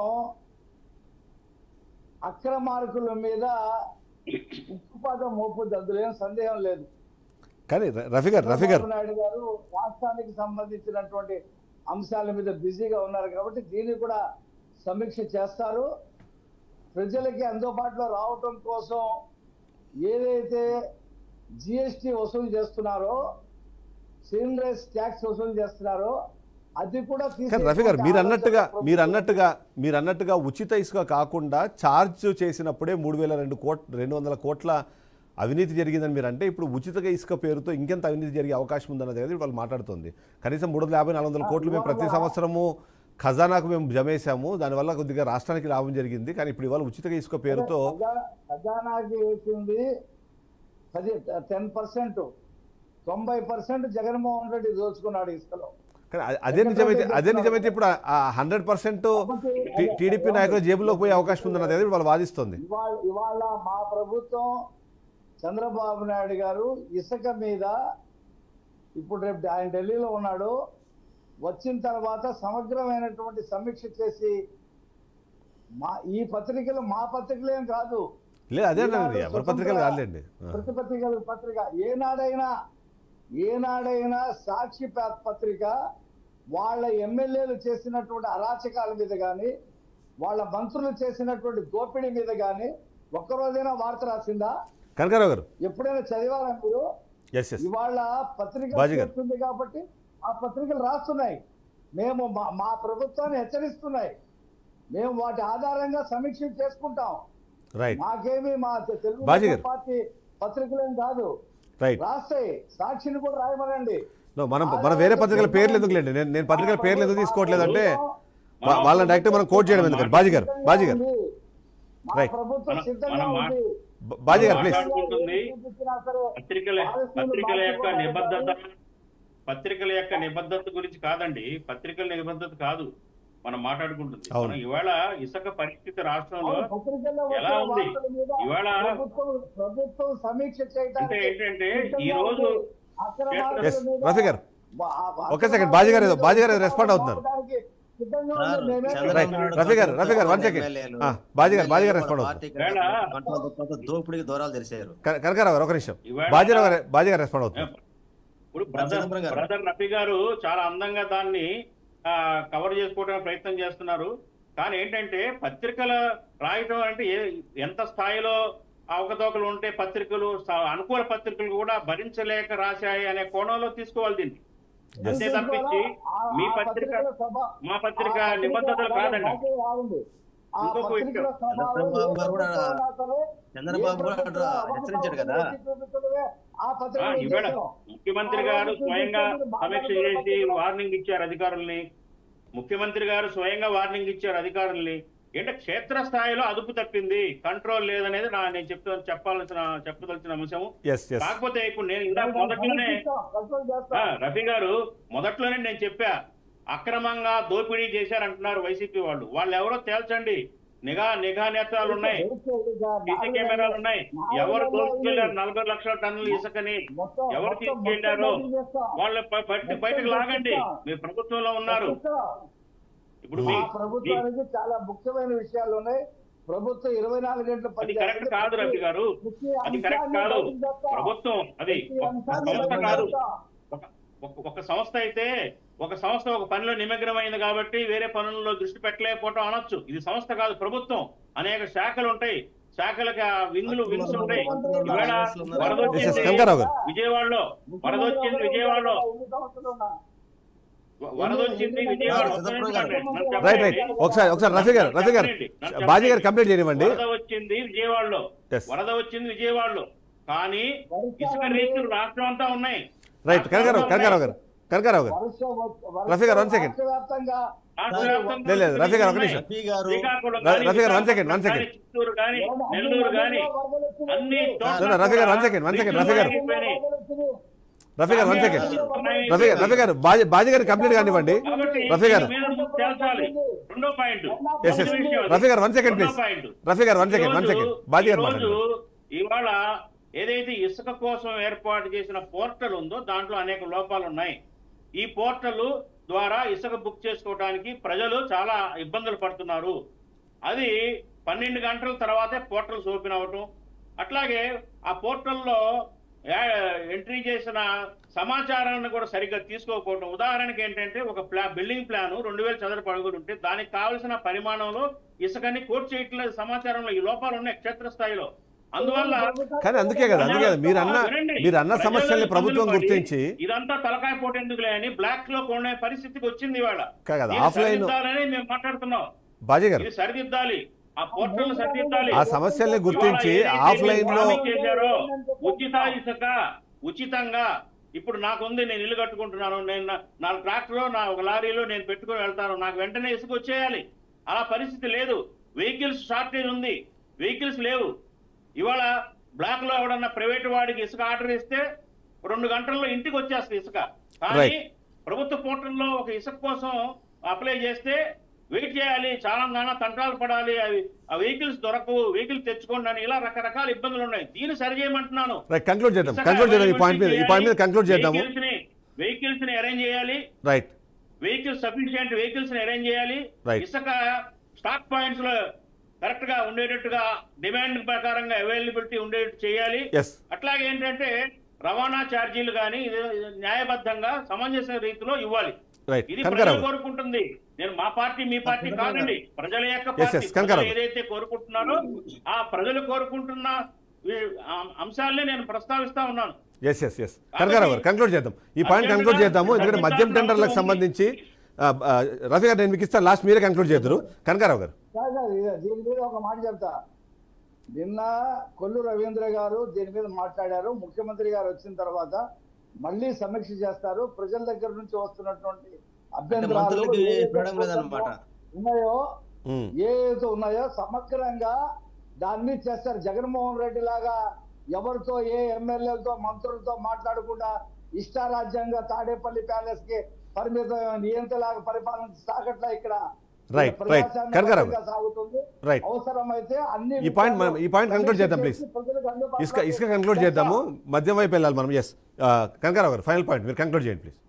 అక్రమార్కుల మీద ఉక్కుపాదం మోపుద్ది అందులో ఏం సందేహం లేదు కానీ ర- రఫీ గారు రఫీ గారు చంద్రబాబు నాయుడు గారు రాష్ట్రానికి సంబంధించినటువంటి అంశాల మీద బిజీగా ఉన్నారు కాబట్టి దీన్ని కూడా సమీక్ష చేస్తారు ప్రజలకి అందుబాటులో రావటం కోసం ఏదైతే జిఎస్టి వసూలు చేస్తున్నారో సీనరేజ్ ట్యాక్స్ వసూలు చేస్తున్నారో అది కూడా కానీ రఫీ గారు మీరు అన్నట్టుగా ఆలోచన మీరు అన్నట్టుగా మీరు అన్నట్టుగా ఉచిత ఇసుక కాకుండా ఛార్జ్ చేసినప్పుడే మూడు వేల రెండు కోట్ రెండు వందల కోట్ల అవినీతి జరిగిందని మీరు అంటే ఇప్పుడు ఉచితగా ఇసుక పేరుతో ఇంకెంత అవినీతి జరిగే అవకాశం ఉందన్నది కదా వాళ్ళు మాట్లాడుతుంది కనీసం మూడు వందల యాభై నాలుగు వందల కోట్లు మేము ప్రతి సంవత్సరము ఖజానాకు మేము జమేశాము దానివల్ల కొద్దిగా రాష్ట్రానికి లాభం జరిగింది కానీ ఇప్పుడు ఇవాళ ఉచితగా ఇసుక పేరుతో ఖజా- ఖజానాకి వేసింది పది టెన్ పర్సెంట్ తొంభై పర్సెంట్ జగన్మోహన్ రెడ్డి దోచుకున్నాడు ఇసుకలో కానీ అ- అదే నిజమైతే అదే నిజమైతే ఇప్పుడు హండ్రెడ్ పర్సెంట్ టీడీపీ నాయకుల జేబులోకి పోయే అవకాశం ఉందన్నది కదా వాళ్ళు వాదిస్తుంది ఇవాళ ఇవాళ మా ప్రభుత్వం చంద్రబాబు నాయుడు గారు ఇసుక మీద ఇప్పుడు రేపు ఆయన ఢిల్లీలో ఉన్నాడు వచ్చిన తర్వాత సమగ్రమైనటువంటి సమీక్ష చేసి మా ఈ పత్రికలు మా పత్రికలేం కాదు లేదు అదే ఈనాడు ఎవరి పత్రికలు స్వతంత్ర కాదులేండి ఆ. ప్రతిపత్రికల పత్రిక ఏనాడైనా ఏనాడైనా సాక్షి ప- పత్రిక వాళ్ళ ఎమ్మెల్యేలు చేసినటువంటి అరాచకాల మీద కానీ వాళ్ళ మంత్రులు చేసినటువంటి దోపిడీ మీద కానీ ఒక్కరోజైనా వార్త రాసిందా కనకారావు గారు ఎప్పుడైనా చదివారా మీరు ఎస్ ఎస్ ఇవాళ పత్రిక బాజీ గారు. చేస్తుంది కాబట్టి ఆ పత్రికలు రాస్తున్నాయి మేము మా మా ప్రభుత్వాన్ని హెచ్చరిస్తున్నాయి మేము వాటి ఆధారంగా సమీక్ష చేసుకుంటాం రైట్ మాకేమి మా తెలుగు బాజీ గారు. పార్టీ పత్రికలేం కాదు రైట్ రాస్తాయి సాక్షిని కూడా రాయమనండి నో, మనం మనం వేరే పత్రికల పేర్లు ఎందుకులేండి నేను నేను పత్రికల పేర్లు ఎందుకు తీసుకోవట్లేదు అంటే వా- వాళ్ళని డైరెక్ట్ మనం కోట్ చేయడం ఎందుకండి బాజీ గారు బాజీ గారు మా Right. ప్రభుత్వం మనం- సిద్ధంగా మనం ఉంది బ- బాజీ గారు ప్లీజ్ మాట్లాడుకుంటుంది చూపించినా సరే పత్రికల పత్రికల యొక్క నిబద్ధత పత్రికల యొక్క నిబద్ధత గురించి కాదండి పత్రికల నిబద్ధత కాదు మనం మాట్లాడుకుంటుంది అవును. మనం ఇవాళ ఇసుక పరిస్థితి రాష్ట్రంలో అవును, పత్రికల్లో వచ్చే ఎలా ఉంది? వార్తల మీద ఇవాళ ప్రభుత్వం ప్రభుత్వం సమీక్ష అంటే చేయడానికి ఏంటంటే ఈ సిద్ధంగా రోజు ఉంది. అక్రమార్కుల Yes, మీద రఫీ గారు. వా- ఆ- ఒక్క second, బాజీ గారు ఏదో- బాజీ గారు ఏదో respond అవుతున్నారు. ఆపడానికి సిద్ధంగా ఉంది. సార్, మేమే చంద్రబాబు రైట్ నాయుడు రఫీ గారు రఫీ గారు వన్ కొంతమంది సెకండ్ ఎమ్మెల్యేలు, బాజీ గారు బాజీ గారు ఎమ్మెల్యేలు రెస్పాండ్ పార్టీ అవుతుంది వేళ కొంతమంది కొంత దోపిడీకి దూరాలు తెరిచారు కనకారావు గారు ఒక నిమిషం ఇవాళ బాజీరావు గారు బాజీ గారు రెస్పాండ్ అవుతుంది ఇప్పుడు బ్రదర్ చిదంబరం గారు. బ్రదర్ రఫీ గారు చాలా అందంగా దాన్ని ఆ, కవర్ చేసుకోవడానికి ప్రయత్నం చేస్తున్నారు కానీ ఏంటంటే పత్రికల రాయటం అంటే ఏ ఎంత స్థాయిలో అవకతవకలు ఉంటే పత్రికలు స- అనుకూల పత్రికలు కూడా భరించలేక రాశాయి అనే కోణంలో తీసుకోవాలి దీన్ని అంతే తప్పించి ఆ- మీ ఆ పత్రిక పత్రికల సభ- మా పత్రిక ఆ పత్రిక నిబద్ధతలు అలాగే కాదండి మాకే రావండి. ఆ ఇంకొక పత్రికల విషయం. స్వభావం చంద్రబాబు గారు కూడా ఏ ప్రభుత్వం ఉన్నా సరే, చంద్రబాబు ఏ కూడా ప్రభుత్వం అవకతవకలు హెచ్చరించాడు కదా ఎత్తి చూపించడమే ఆ ఆ, పత్రికల ఇవాళ ఉద్దేశం. ముఖ్యమంత్రి గారు స్వయంగా సమీక్ష చేసి వార్నింగ్ ఇచ్చారు అధికారుల్ని ముఖ్యమంత్రి గారు స్వయంగా వార్నింగ్ ఇచ్చారు అధికారుల్ని ఏంటంటే క్షేత్ర స్థాయిలో అదుపు తప్పింది కంట్రోల్ లేదనేది నా నేను చెప్తా చెప్పాల్సిన చెప్పదలసిన అంశం ఎస్ ఎస్ కాకపోతే ఇప్పుడు నేను ఇందాక మొదట్లోనే కంట్రోల్ ఆ, చేస్తాం. రఫీ గారు మొదట్లోనే నేను చెప్పా అక్రమంగా దోపిడీ చేశారంటున్నారు వైసీపీ వాళ్ళు వాళ్ళు ఎవరో తేల్చండి నిఘా నిఘా నేత్రాలు ఉన్నాయి సీసీ కెమెరాలు ఉన్నాయి ఎవరు దోచుకెళ్లారు నలభై లక్షల టన్నుల ఇసుకని మొత్తం- ఎవరు మొత్తం- తీసుకెళ్లారో మొత్తం బయటికి చేస్తాం. వాళ్ళ ప- బయట- బయటకు లాగండి మీ ప్రభుత్వంలో ఉన్నారు చేస్తాం. ఇప్పుడు ఆ మీ- మీ- ప్రభుత్వానికి చాలా ముఖ్యమైన విషయాలు ఉన్నాయి ప్రభుత్వం ఇరవై నాలుగు గంటల అది కరెక్ట్ కాదు రఫీ గారు అది కరెక్ట్ కాదు ప్రభుత్వం అది ఒక సంస్థ కాదు ఒక- ఒక- ఒక సంస్థ అయితే ఒక సంస్థ ఒక పనిలో నిమగ్నమైంది కాబట్టి వేరే పనుల్లో దృష్టి పెట్టలేకపోవటం అనొచ్చు ఇది సంస్థ కాదు ప్రభుత్వం అనేక శాఖలు ఉంటాయి శాఖలకు ఆ వింగులు వింగ్స్ ఉంటాయి ఇవాళ వరద This is వచ్చింది కనకారావు గారు. విజయవాడలో వరద వచ్చింది విజయవాడలో వరద వచ్చింది విజయవాడ రైట్ రైట్ ఒకసారి ఒకసారి రఫీ గారు రఫీ గారు బాజీ గారు కంప్లీట్ చేయనివ్వండి వరద వచ్చింది విజయవాడలో Yes. వరద వచ్చింది విజయవాడలో కానీ ఇసుక రీతులు రాష్ట్రం అంతా ఉన్నాయి రైట్ కనకారావు కనకారావు గారు కనకారావు గారు రఫీ గారు, one second. వ్యాప్తంగా రాష్ట్ర వ్యాప్తంగా లేదు, లేదు, రఫీ గారు, ఒక ఉన్నాయి. నిమిషం. రఫీ గారు శ్రీకాకుళం ర- కానీ, రఫీ గారు, one second, one Visakhapatnam second. కానీ, చిత్తూరు కానీ నెల్లూరు కానీ అన్ని No, no, రఫీ గారు, one second, one second, Rafi గారు. రఫీ గారు వన్ సెకండ్ రఫీ గారు రఫీ గారు బాజీ బాజీ గారు కంప్లీట్ కానివ్వండి కాబట్టి రఫీ గారు దీని మీద తేల్చాలి రెండో పాయింట్ ఎస్ ఎస్ రఫీ గారు వన్ సెకండ్ ప్లీజ్ రఫీ గారు one second one second Baji గారు ఈరోజు మాట్లాడండి ఇవాళ ఏదైతే ఇసుక కోసం ఏర్పాటు చేసిన పోర్టల్ ఉందో దాంట్లో అనేక లోపాలు ఉన్నాయి ఈ పోర్టల్ ద్వారా ఇసుక బుక్ చేసుకోవడానికి ప్రజలు చాలా ఇబ్బందులు పడుతున్నారు అది పన్నెండు గంటల తర్వాతే పోర్టల్స్ ఓపెన్ అవ్వటం అట్లాగే ఆ పోర్టల్లో ఎంట్రీ చేసిన సమాచారాన్ని కూడా సరిగ్గా తీసుకోకపోవడం ఉదాహరణకి ఏంటంటే ఒక ప్లా బిల్డింగ్ ప్లాన్ రెండు వేల చదరపు అడుగులు ఉంటే దానికి కావలసిన పరిమాణంలో ఇసుకని కోట్ చేయట్లేదు సమాచారంలో ఈ లోపాలు ఉన్నాయి క్షేత్రస్థాయిలో అందువల్ల కానీ అందుకే కదా అందుకే కదా మీరు అన్న వినండి. మీరు అన్న ప్రజలు సమస్యల్ని ప్రభుత్వం ఇబ్బందులు పడి గుర్తించి ఇదంతా తలకాయ పోటు ఎందుకులే అని బ్లాక్ లో కొనే పరిస్థితికి వచ్చింది ఇవాళ కదా దీన్ని ఆఫ్లైన్ సరిదిద్దాలని మేము మాట్లాడుతున్నాం బాజీ గారు ఇది సరిదిద్దాలి ఆ పోర్టల్ సరిదిద్దాలి ఆ సమస్యల్ని గుర్తించి ఇవాళ ఏదైతే ఆఫ్లైన్ లో హామీ చేశారో ఉచిత ఇసుక ఉచితంగా ఇప్పుడు నాకు ఉంది నేను ఇల్లు కట్టుకుంటున్నాను నేను నా- నా ట్రాక్టర్ నా ఒక లారీలో నేను పెట్టుకుని వెళ్తాను నాకు వెంటనే ఇసుక వచ్చేయాలి అలా పరిస్థితి లేదు వెహికల్స్ షార్టేజ్ ఉంది వెహికల్స్ లేవు ఇవాళ బ్లాక్ లో ఎవడన్నా ప్రైవేట్ వాడికి ఇసుక ఆర్డర్ ఇస్తే రెండు గంటల్లో ఇంటికి వచ్చేస్తుంది ఇసుక కానీ Right. ప్రభుత్వ పోర్టల్లో ఒక ఇసుక కోసం అప్లై చేస్తే వెయిట్ చేయాలి చాలా నానా తంటాలు పడాలి అవి ఆ వెహికల్స్ దొరకవు వెహికల్ తెచ్చుకోండి అని ఇలా రకరకాల ఇబ్బందులు ఉన్నాయి దీన్ని సరి చేయమంటున్నాను రైట్ కంక్లూడ్ చేద్దాం కంక్లూడ్ చేద్దాం ఈ పాయింట్ మీద ఈ పాయింట్ మీద కంక్లూడ్ చేద్దాము వెహికల్స్ ని అరేంజ్ చేయాలి రైట్ వెహికల్స్ సఫిషియంట్ వెహికల్స్ ని అరేంజ్ చేయాలి Right. ఇసుక స్టాక్ పాయింట్స్ లో కరెక్ట్ గా ఉండేటట్టుగా డిమాండ్ ప్రకారంగా అవైలబిలిటీ ఉండేటట్టు చేయాలి ఎస్ అట్లాగే ఏంటంటే రవాణా ఛార్జీలు కానీ న్యాయబద్ధంగా సమంజస రీతిలో ఇవ్వాలి రైట్ ఇది కనకారావు ప్రజలు గారు కోరుకుంటుంది నేను మా పార్టీ మీ పార్టీ కాదండి ప్రజల యొక్క Yes, పార్టీ yes, కనకారావు. ప్రజలు ఏదైతే కోరుకుంటున్నారో ఆ ప్రజలు కోరుకుంటున్న ఈ- ఆ అంశాలనే నేను ప్రస్తావిస్తా ఉన్నాను ఎస్ ఎస్ ఎస్ కనకారావు గారు కంక్లూడ్ చేద్దాం ఈ పాయింట్ కంక్లూడ్ చేద్దాము ఎందుకంటే మద్యం టెండర్లకు సంబంధించి ఆ, ఆ, రఫీ గారు నేను మీకు ఇస్తాను లాస్ట్ మీరే కంక్లూడ్ చేద్దరు కనకారావు గారు కాదు కాదు, ఇది- దీని మీద ఒక మాట చెప్తా నిన్న కొల్లు రవీంద్ర గారు దీని మీద మాట్లాడారు ముఖ్యమంత్రి గారు వచ్చిన తర్వాత మళ్ళీ సమీక్ష చేస్తారు ప్రజల దగ్గర నుంచి వస్తున్నటువంటి అభ్యంతరాలు మంత్రులకి ఏదైతే ఫ్రీడమ్ లేదన్నమాట. ఉన్నాయో ఉమ్, ఏదైతే ఉన్నాయో సమగ్రంగా దాన్ని చేస్తారు జగన్మోహన్ రెడ్డి లాగా ఎవరితో ఏ ఎమ్మెల్యేలతో మంత్రులతో మాట్లాడకుండా ఇష్టారాజ్యంగా తాడేపల్లి ప్యాలెస్ కి పరిమితం నియంత్రలాగా పరిపాలన సాగట్లా ఇక్కడ Right, right. కనకారావు గారు. సాగుతుంది రైట్ అవసరమైతే అన్ని ఈ పాయింట్ మనం- ఈ పాయింట్ conclude చేద్దాం, please. ప్రజలకు అందుబాటులో ఇసుక ఇసుక కంక్లూడ్ చేద్దాము మద్యం వైపు వెళ్ళాలి మనం ఎస్ కనకారావు గారు ఫైనల్ పాయింట్ మీరు కంక్లూడ్ చేయండి ప్లీజ్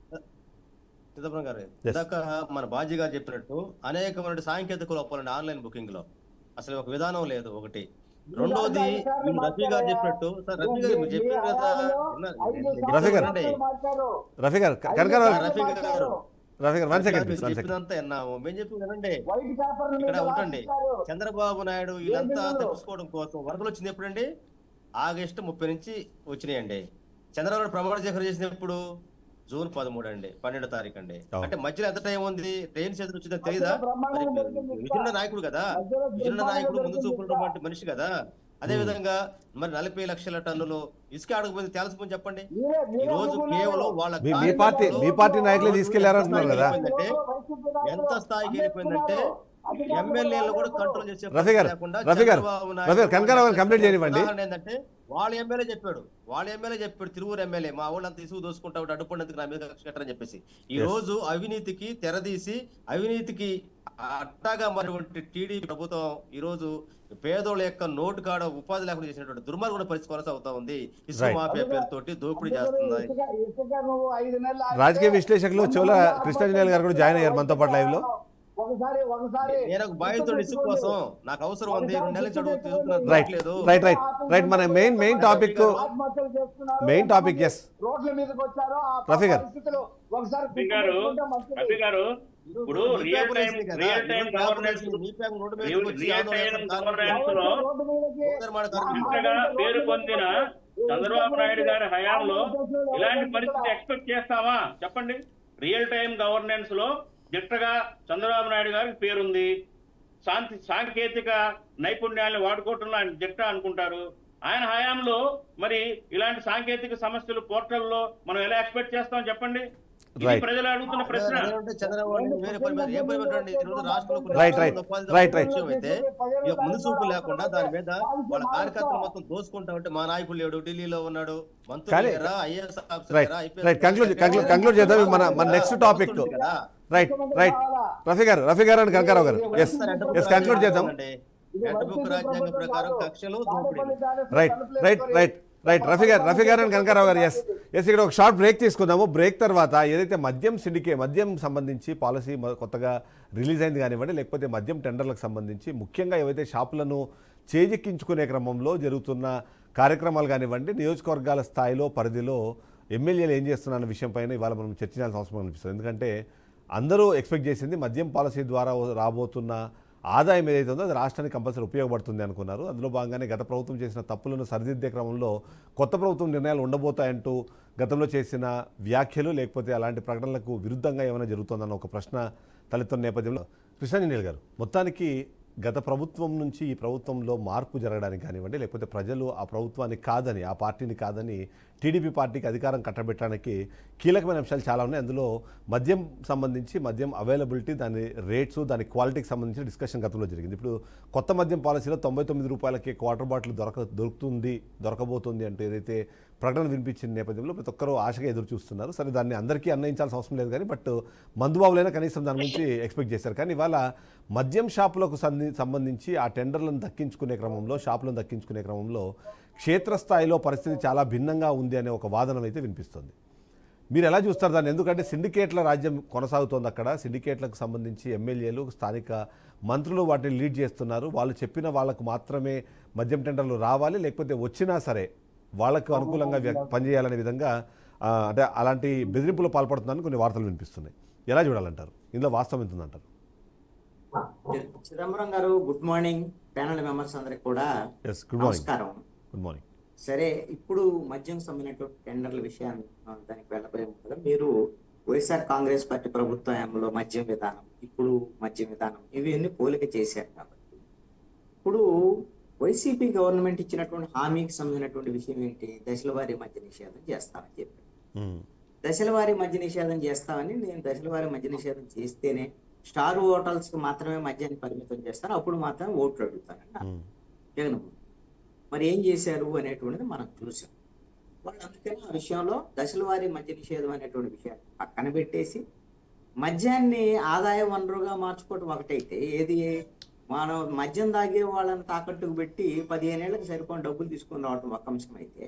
సిద్ధపురం గారు Yes. ఇందాక మన బాజీ గారు చెప్పినట్టు అనేకమైన సాంకేతిక లోపాలండి ఆన్లైన్ బుకింగ్ లో అసలు ఒక విధానం లేదు ఒకటి రెండోది మీరు రఫీ గారు చెప్పినట్టు సార్ రఫీ గారు మీరు చెప్పారు కదా విన్న- రఫీ గారు. వినండి. రఫీ గారు కనకారావు గారు రఫీ గారు రఫీ గారు వన్ సెకండ్ మీరు ప్లీజ్ వన్ సెకండ్ చెప్పినంత విన్నాము మేము చెప్పి వినండి వైట్ పేపర్ ఇక్కడ ఉండండి చంద్రబాబు నాయుడు వీళ్ళంతా ఎందుకు? తెలుసుకోవడం కోసం వరదలు వచ్చింది ఎప్పుడండి ఆగస్టు ముప్పై నుంచి వచ్చినాయండి చంద్రబాబు నాయుడు ప్రమాణ స్వీకారం చేసినప్పుడు జూన్ పదమూడు అండి పన్నెండో తారీఖు అండి అవును. అంటే మధ్యలో ఎంత టైం ఉంది ట్రైన్ చేతులు వచ్చిందో తెలియదా మరి విజయన నాయకుడు కదా విజయన నాయకుడు ముందు చూపున్నటువంటి మనిషి కదా అదే విధంగా మరి నలభై లక్షల టన్నులు ఇసుక అడగపోయింది తెలుసుకుని చెప్పండి ఈ రోజు కేవలం వాళ్ళ మీ- మీ పార్టీ మీ పార్టీ నాయకులే తీసుకెళ్లారంటున్నారు కదా అంటే ఎంత స్థాయికి వెళ్ళిపోయిందంటే ఎమ్మెల్యేలు కూడా కంట్రోల్ చేసే రఫీ గారు, లేకుండా రఫీ గారు, చంద్రబాబు నాయుడు రఫీ గారు, కనకారావు గారు కంప్లీట్ చేయనివ్వండి. ఉదాహరణ ఏంటంటే వాళ్ళ ఎమ్మెల్యే చెప్పాడు వాళ్ళ ఎమ్మెల్యే చెప్పాడు తిరువురు ఎమ్మెల్యే మా వాళ్ళంతా ఇసుకు దోసుకుంటా ఉంటే అడ్డుపడినందుకు నా మీద కక్ష కట్టరని చెప్పేసి ఈ Yes. రోజు అవినీతికి తెరదీసి అవినీతికి అట్టాగా మరిటువంటి టీడీపీ ప్రభుత్వం ఈ రోజు పేదోళ్ళ యొక్క నోటు కాడ ఉపాధి లేకుండా చేసినటువంటి దుర్మార్గుల పరిస్థితి కొనసాగుతా ఉంది ఇసుక Right. మాఫియా పేరుతోటి దోపిడీ చేస్తుంది రాజకీయ విశ్లేషకులు చెవుల కృష్ణాంజనేయులు గారు కూడా జాయిన్ అయ్యారు మనతో పాటు లైవ్ లో ఒకసారి ఒకసారి నేను ఒక బాధితుడు ఇసుక కోసం నాకు అవసరం ఉంది రెండు నెలల నుంచి అడుగు తిరుగుతున్నాను రైట్ దొరకలేదు. రైట్ రైట్ రైట్ మన మెయిన్ మెయిన్ టాపిక్ ఆత్మహత్యలు చేస్తున్నారు. మెయిన్ టాపిక్ ఎస్ రోడ్ల మీదకి వచ్చారో ఆ రఫీ గారు. పరిస్థితులు ఒకసారి రఫీ గారు గుర్తుపెట్టుకుంటే మంచిది. రఫీ గారు ఇప్పుడు మీ రియల్ పేపర్ టైం వేసింది కదా, రియల్ టైం మీ పేపర్ గవర్నెన్స్ వేసింది, మీ పేపర్ రోడ్డు మీదకి రియల్ వచ్చి రియల్ ఆందోళన టైం చేస్తున్నారు. గవర్నెన్స్ లో రోడ్డు మీదకి సోదరుమాడ కార్మికులు. ఇంతగా పేరు పొందిన చంద్రబాబు నాయుడు గారి హయాంలో ఇలాంటి పరిస్థితి ఎక్స్పెక్ట్ చేస్తామా చెప్పండి రియల్ టైం గవర్నెన్స్ లో దిట్టగా చంద్రబాబు నాయుడు గారికి పేరుంది శాంతి సాంకేతిక నైపుణ్యాలను వాడుకోవటంలో ఆయన దిట్ట అనుకుంటారు ఆయన హయాంలో మరి ఇలాంటి సాంకేతిక సమస్యలు పోర్టల్లో మనం ఎలా ఎక్స్పెక్ట్ చేస్తాం చెప్పండి ఇది Right. ప్రజలు అడుగుతున్న ప్రశ్న అదే అంటే చంద్రబాబు నాయుడు వేరే పని మీద ఏం పని పెట్టండి ఈ రోజు రాష్ట్రంలో కొన్ని Right, right. రాష్ట్రాల్లో ఉపాధి Right, right. విషయం అయితే ఈ యొక్క మునుసూపు లేకుండా దాని మీద వాళ్ళ కార్యకర్తలు మొత్తం దోసుకుంటా ఉంటే మా నాయకుడు లేడు ఢిల్లీలో ఉన్నాడు మంత్రులు కానీ- లేరా ఐఏఎస్ ఆఫీసర్ రైట్ లేరా IPS right conclude conclude conclude చేద్దాం మన మన నెక్స్ట్ టాపిక్ కదా రైట్ రైట్ రఫీ గారు రఫీ గారు అండ్ కనకారావు గారు ఎస్ ఎస్ కంక్లూడ్ చేద్దాం రెడ్ బుక్ రాజ్యాంగం ప్రకారం కక్షలు దోపిడీ right right right right Rafi గారు రఫీ గారు అండ్ కనకారావు గారు ఎస్ ఎస్ ఇక్కడ ఒక షార్ట్ బ్రేక్ తీసుకుందాము బ్రేక్ తర్వాత ఏదైతే మద్యం సిండికే మద్యం సంబంధించి పాలసీ మొ- కొత్తగా రిలీజ్ అయింది కానివ్వండి లేకపోతే మద్యం టెండర్లకు సంబంధించి ముఖ్యంగా ఏవైతే షాపులను చేజెక్కించుకునే క్రమంలో జరుగుతున్న కార్యక్రమాలు కానివ్వండి నియోజకవర్గాల స్థాయిలో పరిధిలో ఎమ్మెల్యేలు ఏం చేస్తున్న విషయంపైన ఇవాళ మనం చర్చించాల్సిన అవసరం అనిపిస్తుంది ఎందుకంటే అందరూ ఎక్స్పెక్ట్ చేసింది మద్యం పాలసీ ద్వారా రాబోతున్న ఆదాయం ఏదైతే ఉందో అది రాష్ట్రానికి కంపల్సరీ ఉపయోగపడుతుంది అనుకున్నారు అందులో భాగంగానే గత ప్రభుత్వం చేసిన తప్పులను సరిదిద్దే క్రమంలో కొత్త ప్రభుత్వం నిర్ణయాలు ఉండబోతాయంటూ గతంలో చేసిన వ్యాఖ్యలు లేకపోతే అలాంటి ప్రకటనలకు విరుద్ధంగా ఏమైనా జరుగుతుందన్న ఒక ప్రశ్న తలెత్తున్న నేపథ్యంలో కృష్ణాంజనేయులు గారు మొత్తానికి గత ప్రభుత్వం నుంచి ఈ ప్రభుత్వంలో మార్పు జరగడానికి కానివ్వండి లేకపోతే ప్రజలు ఆ ప్రభుత్వాన్ని కాదని ఆ పార్టీని కాదని టీడీపీ పార్టీకి అధికారం కట్టబెట్టడానికి కీలకమైన అంశాలు చాలా ఉన్నాయి అందులో మద్యం సంబంధించి మద్యం అవైలబిలిటీ దాని రేట్స్ దాని క్వాలిటీకి సంబంధించిన డిస్కషన్ గతంలో జరిగింది ఇప్పుడు కొత్త మద్యం పాలసీలో తొంభై తొమ్మిది రూపాయలకి క్వార్టర్ బాటిల్ దొరక దొరుకుతుంది దొరకబోతుంది అంటూ ఏదైతే ప్రకటన వినిపించిన నేపథ్యంలో ప్రతి ఒక్కరూ ఆశగా ఎదురు చూస్తున్నారు సరే దాన్ని అందరికీ అన్వయించాల్సిన అవసరం లేదు కానీ బట్ మందుబాబులైనా కనీసం దాని గురించి ఎక్స్పెక్ట్ చేశారు కానీ ఇవాళ మద్యం షాపులకు సంది- సంబంధించి ఆ టెండర్లను దక్కించుకునే క్రమంలో షాపులను దక్కించుకునే క్రమంలో క్షేత్రస్థాయిలో పరిస్థితి చాలా భిన్నంగా ఉంది అనే ఒక వాదన అయితే వినిపిస్తుంది మీరు ఎలా చూస్తారు దాన్ని ఎందుకంటే సిండికేట్ల రాజ్యం కొనసాగుతోంది అక్కడ సిండికేట్లకు సంబంధించి ఎమ్మెల్యేలు స్థానిక మంత్రులు వాటిని లీడ్ చేస్తున్నారు వాళ్ళు చెప్పిన వాళ్ళకు మాత్రమే మద్యం టెండర్లు రావాలి లేకపోతే వచ్చినా సరే వాళ్ళకు అనుకూలంగా వ్య- పనిచేయాలనే విధంగా ఆ, అంటే అలాంటి బెదిరింపులు పాల్పడుతుందని కొన్ని వార్తలు వినిపిస్తున్నాయి ఎలా చూడాలంటారు ఇందులో వాస్తవం ఎంత ఉందంటారు చిదంబరం గారు గుడ్ మార్నింగ్ ప్యానల్ మెంబర్స్ అందరికి కూడా ఎస్ గుడ్ మార్నింగ్ నమస్కారం గుడ్ మార్నింగ్ సరే ఇప్పుడు మద్యం సంబంధించినటువంటి టెండర్ల విషయాన్ని ఆ, దానికి వెళ్ళబోయే ముందుగా మీరు వైఎస్ఆర్ కాంగ్రెస్ పార్టీ ప్రభుత్వ హయాంలో మద్యం విధానం ఇప్పుడు మద్యం విధానం ఇవన్నీ పోలిక చేశారు కాబట్టి ఇప్పుడు వైసీపీ గవర్నమెంట్ ఇచ్చినటువంటి హామీకి సంబంధించినటువంటి విషయం ఏంటి దశల వారీ మద్య నిషేధం చేస్తామని చెప్పి మ్మ్. దశల వారీ మద్య నిషేధం చేస్తామని నేను దశల వారీ మద్య నిషేధం చేస్తేనే స్టార్ హోటల్స్ కి మాత్రమే మద్యాన్ని పరిమితం చేస్తాను అప్పుడు మాత్రమే ఓట్లు అడుగుతానని అన్నారు మ్మ్. జగన్మోహన్ మరి ఏం చేశారు అనేటువంటిది మనం చూసాం వాళ్ళు అందుకని ఆ విషయంలో దశల వారీ మద్య నిషేధం అనేటువంటి విషయాన్ని పక్కన పెట్టేసి మద్యాన్ని ఆదాయ వనరుగా మార్చుకోవటం ఒకటైతే ఏది మనం మద్యం తాగే వాళ్ళని తాకట్టుకు పెట్టి పదిహేను ఏళ్ళకి సరిపోయిన డబ్బులు తీసుకొని రావడం ఒక అంశం అయితే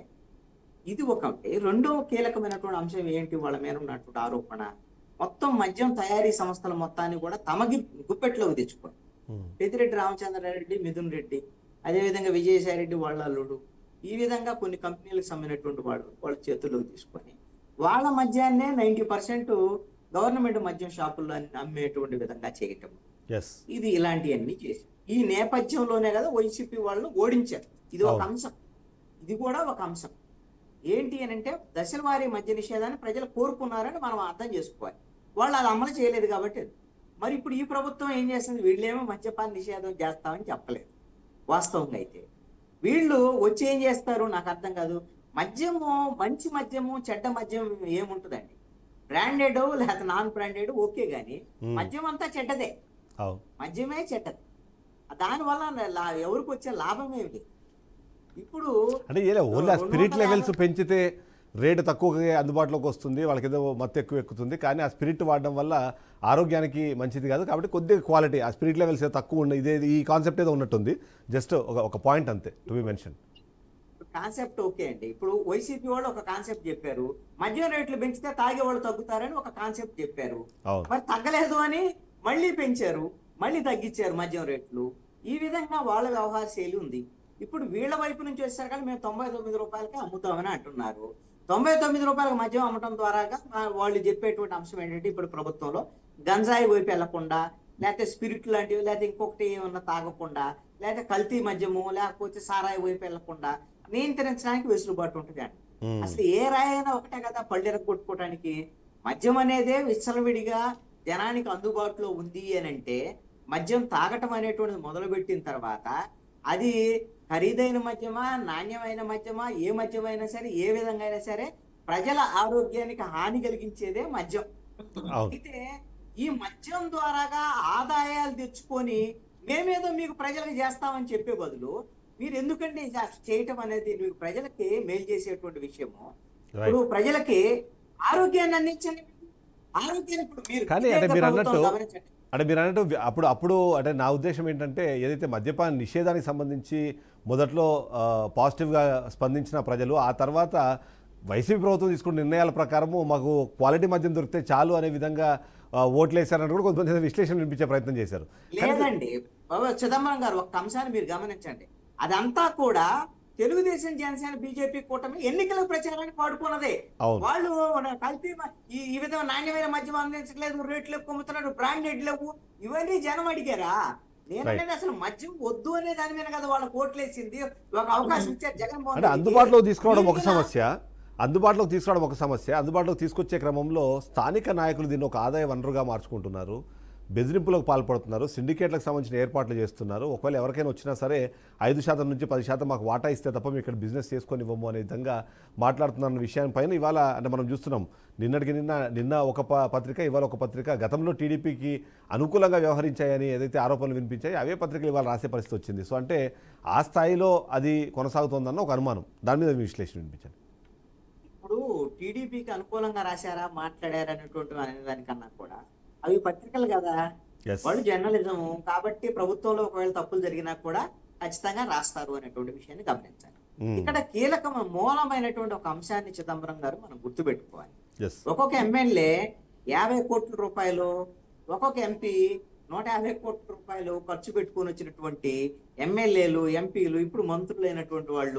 ఇది ఒకటి రెండో కీలకమైనటువంటి అంశం ఏంటి వాళ్ళ మీద ఉన్నటువంటి ఆరోపణ మొత్తం మద్యం తయారీ సంస్థల మొత్తాన్ని కూడా తమకి గుప్పెట్లోకి తెచ్చుకోండి మ్మ్. పెద్దిరెడ్డి రామచంద్రారెడ్డి మిథున్ రెడ్డి అదేవిధంగా విజయసాయి రెడ్డి వాళ్ళ అల్లుడు ఈ విధంగా కొన్ని కంపెనీలకు సంబంధించినటువంటి వాళ్ళు వాళ్ళ చేతుల్లోకి తీసుకొని వాళ్ళ మద్యాన్నే నైంటీ పర్సెంట్ గవర్నమెంట్ మద్యం షాపుల్లో అమ్మేటువంటి విధంగా చేయటం ఎస్ ఇది ఇలాంటివన్నీ చేశారు ఈ నేపథ్యంలోనే కదా వైసీపీ వాళ్ళు ఓడించారు ఇది ఒక అవును. అంశం ఇది కూడా ఒక అంశం ఏంటి అని అంటే దశల వారీ మద్య నిషేధాన్ని ప్రజలు కోరుకున్నారని మనం అర్థం చేసుకోవాలి వాళ్ళు అది అమలు చేయలేదు కాబట్టి అది. మరి ఇప్పుడు ఈ ప్రభుత్వం ఏం చేస్తుంది వీళ్ళేమో మద్యపాన నిషేధం చేస్తామని చెప్పలేదు వాస్తవంగా అయితే వీళ్ళు వచ్చి ఏం చేస్తారు నాకు అర్థం కాదు మద్యము మంచి మద్యము చెడ్డ మద్యం ఏముంటుందండి బ్రాండెడ్ లేకపోతే నాన్ బ్రాండెడ్ ఓకే గానీ మ్మ్. మద్యం అంతా చెడ్డదే అవును మద్యమే చెడ్డది దానివల్ల లా- ఎవరికి వచ్చే లాభం ఏమిటి ఇప్పుడు అంటే ఏ ఓన్లీ ఆ రెండు స్పిరిట్ వందల లెవెల్స్ యాభై- పెంచితే రేటు తక్కువగా అందుబాటులోకి వస్తుంది వాళ్ళకి ఏదో మత్తు ఎక్కువ ఎక్కుతుంది కానీ ఆ స్పిరిట్ వాడడం వల్ల ఆరోగ్యానికి మంచిది కాదు కాబట్టి కొద్దిగా క్వాలిటీ ఆ స్పిరిట్ లెవెల్స్ ఏదో తక్కువ ఉన్నాయి ఇదే ఈ కాన్సెప్ట్ ఏదో ఉన్నట్టుంది జస్ట్ ఒక ఒక పాయింట్ అంతే to be mention concept okay అండి ఇప్పుడు వైసీపీ వాళ్ళు ఒక కాన్సెప్ట్ చెప్పారు మద్యం రేట్లు పెంచితే తాగే వాళ్ళు తగ్గుతారని ఒక కాన్సెప్ట్ చెప్పారు అవును మరి తగ్గలేదు అని మళ్ళీ పెంచారు మళ్ళీ తగ్గించారు మద్యం రేట్లు ఈ విధంగా వాళ్ళ వ్యవహార శైలి ఉంది ఇప్పుడు వీళ్ళ వైపు నుంచి వచ్చేసరికి కానీ మేము తొంభై తొమ్మిది రూపాయలకి అమ్ముతామని అంటున్నారు తొంభై తొమ్మిది రూపాయలకు మద్యం అమ్మటం ద్వారా వాళ్ళు చెప్పేటువంటి అంశం ఏంటంటే ఇప్పుడు ప్రభుత్వంలో గంజాయి వైపు వెళ్లకుండా లేకపోతే స్పిరిట్ లాంటివి లేకపోతే ఇంకొకటి ఏమన్నా తాగకుండా లేకపోతే కల్తీ మద్యము లేకపోతే సారాయి వైపు వెళ్లకుండా నియంత్రించడానికి వెసులుబాటు ఉంటుంది అండి మ్మ్. అసలు ఏ రాయైనా ఒకటే కదా పళ్ళెర కొట్టుకోవటానికి మద్యం అనేదే విచ్చలవిడిగా జనానికి అందుబాటులో ఉంది అని అంటే మద్యం తాగటం అనేటువంటిది మొదలుపెట్టిన తర్వాత అది ఖరీదైన మద్యమా నాణ్యమైన మద్యమా ఏ మద్యమైనా సరే ఏ విధంగా అయినా సరే ప్రజల ఆరోగ్యానికి హాని కలిగించేదే మద్యం అవును అయితే ఈ మద్యం ద్వారాగా ఆదాయాలు తెచ్చుకొని మేమేదో మీకు ప్రజలకు చేస్తామని చెప్పే బదులు మీరు ఎందుకంటే ఇది చేయటం అనేది మీకు ప్రజలకి మేలు చేసేటువంటి విషయము ఇప్పుడు ప్రజలకి ఆరోగ్యాన్ని అందించండి ఆరోగ్యాన్ని ఇప్పుడు మీరు కానీ ఇదే అంటే మీరు ప్రభుత్వం అన్నట్టు గమనించండి. అంటే మీరు అన్నట్టు వి- అప్పుడు అప్పుడు అంటే నా ఉద్దేశం ఏంటంటే ఏదైతే మద్యపాన నిషేధానికి సంబంధించి మొదట్లో ఆ, పాజిటివ్గా స్పందించిన ప్రజలు ఆ తర్వాత వైసీపీ ప్రభుత్వం తీసుకున్న నిర్ణయాల ప్రకారము మాకు క్వాలిటీ మద్యం దొరికితే చాలు అనే విధంగా ఆ, ఓట్లు వేశారని కూడా కొంతమంది విశ్లేషణ వినిపించే ప్రయత్నం చేశారు లేదండి బాబా చిదంబరం గారు ఒక అంశాన్ని మీరు గమనించండి అదంతా కూడా తెలుగుదేశం జనసేన బీజేపీ కూటమి ఎన్నికల ప్రచారానికి వాడుకున్నదే అవును వాళ్ళు కల్తీ మ- ఈ ఈ విధంగా నాణ్యమైన మద్యం అందించట్లేదు రేట్లు ఎక్కువ అమ్ముతున్నాడు బ్రాండెడ్ లేవు ఇవన్నీ జనం అడిగారా నేనంటే అసలు మద్యం వద్దు అనే దాని మీద కదా వాళ్ళ కోట్లేసింది ఒక అవకాశం ఇచ్చారు జగన్మోహన్ అంటే రెడ్డికి. అందుబాటులోకి తీసుకురావడం ఒక ఈ విధంగా- సమస్య అందుబాటులోకి తీసుకురావడం ఒక సమస్య అందుబాటులోకి తీసుకొచ్చే క్రమంలో స్థానిక నాయకులు దీన్ని ఒక ఆదాయ వనరుగా మార్చుకుంటున్నారు బెదిరింపులకు పాల్పడుతున్నారు సిండికేట్లకు సంబంధించిన ఏర్పాట్లు చేస్తున్నారు ఒకవేళ ఎవరికైనా వచ్చినా సరే ఐదు శాతం నుంచి పది శాతం మాకు వాటా ఇస్తే తప్ప మేము ఇక్కడ బిజినెస్ చేసుకొని ఇవ్వము అనే విధంగా మాట్లాడుతున్న విషయం పైన ఇవాళ అంటే మనం చూస్తున్నాం నిన్నటికి నిన్న నిన్న ఒక ప- పత్రిక ఇవాళ ఒక పత్రిక గతంలో టీడీపీకి అనుకూలంగా వ్యవహరించాయని ఏదైతే ఆరోపణలు వినిపించాయి అవే పత్రికలు ఇవాళ రాసే పరిస్థితి వచ్చింది సో అంటే ఆ స్థాయిలో అది కొనసాగుతోందన్న ఒక అనుమానం దాని మీద మీ విశ్లేషణ వినిపించండి ఇప్పుడు టీడీపీకి అనుకూలంగా రాశారా మాట్లాడారా అనేటువంటి అనే దానికన్నా కూడా అవి పత్రికలు కదా ఎస్ వాళ్ళు జర్నలిజం కాబట్టి ప్రభుత్వంలో ఒకవేళ తప్పులు జరిగినా కూడా ఖచ్చితంగా రాస్తారు అనేటువంటి విషయాన్ని గమనించాలి ఇక్కడ కీలకం మూలమైనటువంటి ఒక అంశాన్ని చిదంబరం గారు మనం గుర్తుపెట్టుకోవాలి ఎస్ ఒక్కొక్క ఎమ్మెల్యే యాభై కోట్ల రూపాయలు ఒక్కొక్క ఎంపీ నూట యాభై కోట్ల రూపాయలు ఖర్చు పెట్టుకొని వచ్చినటువంటి ఎమ్మెల్యేలు ఎంపీలు ఇప్పుడు మంత్రులు అయినటువంటి వాళ్ళు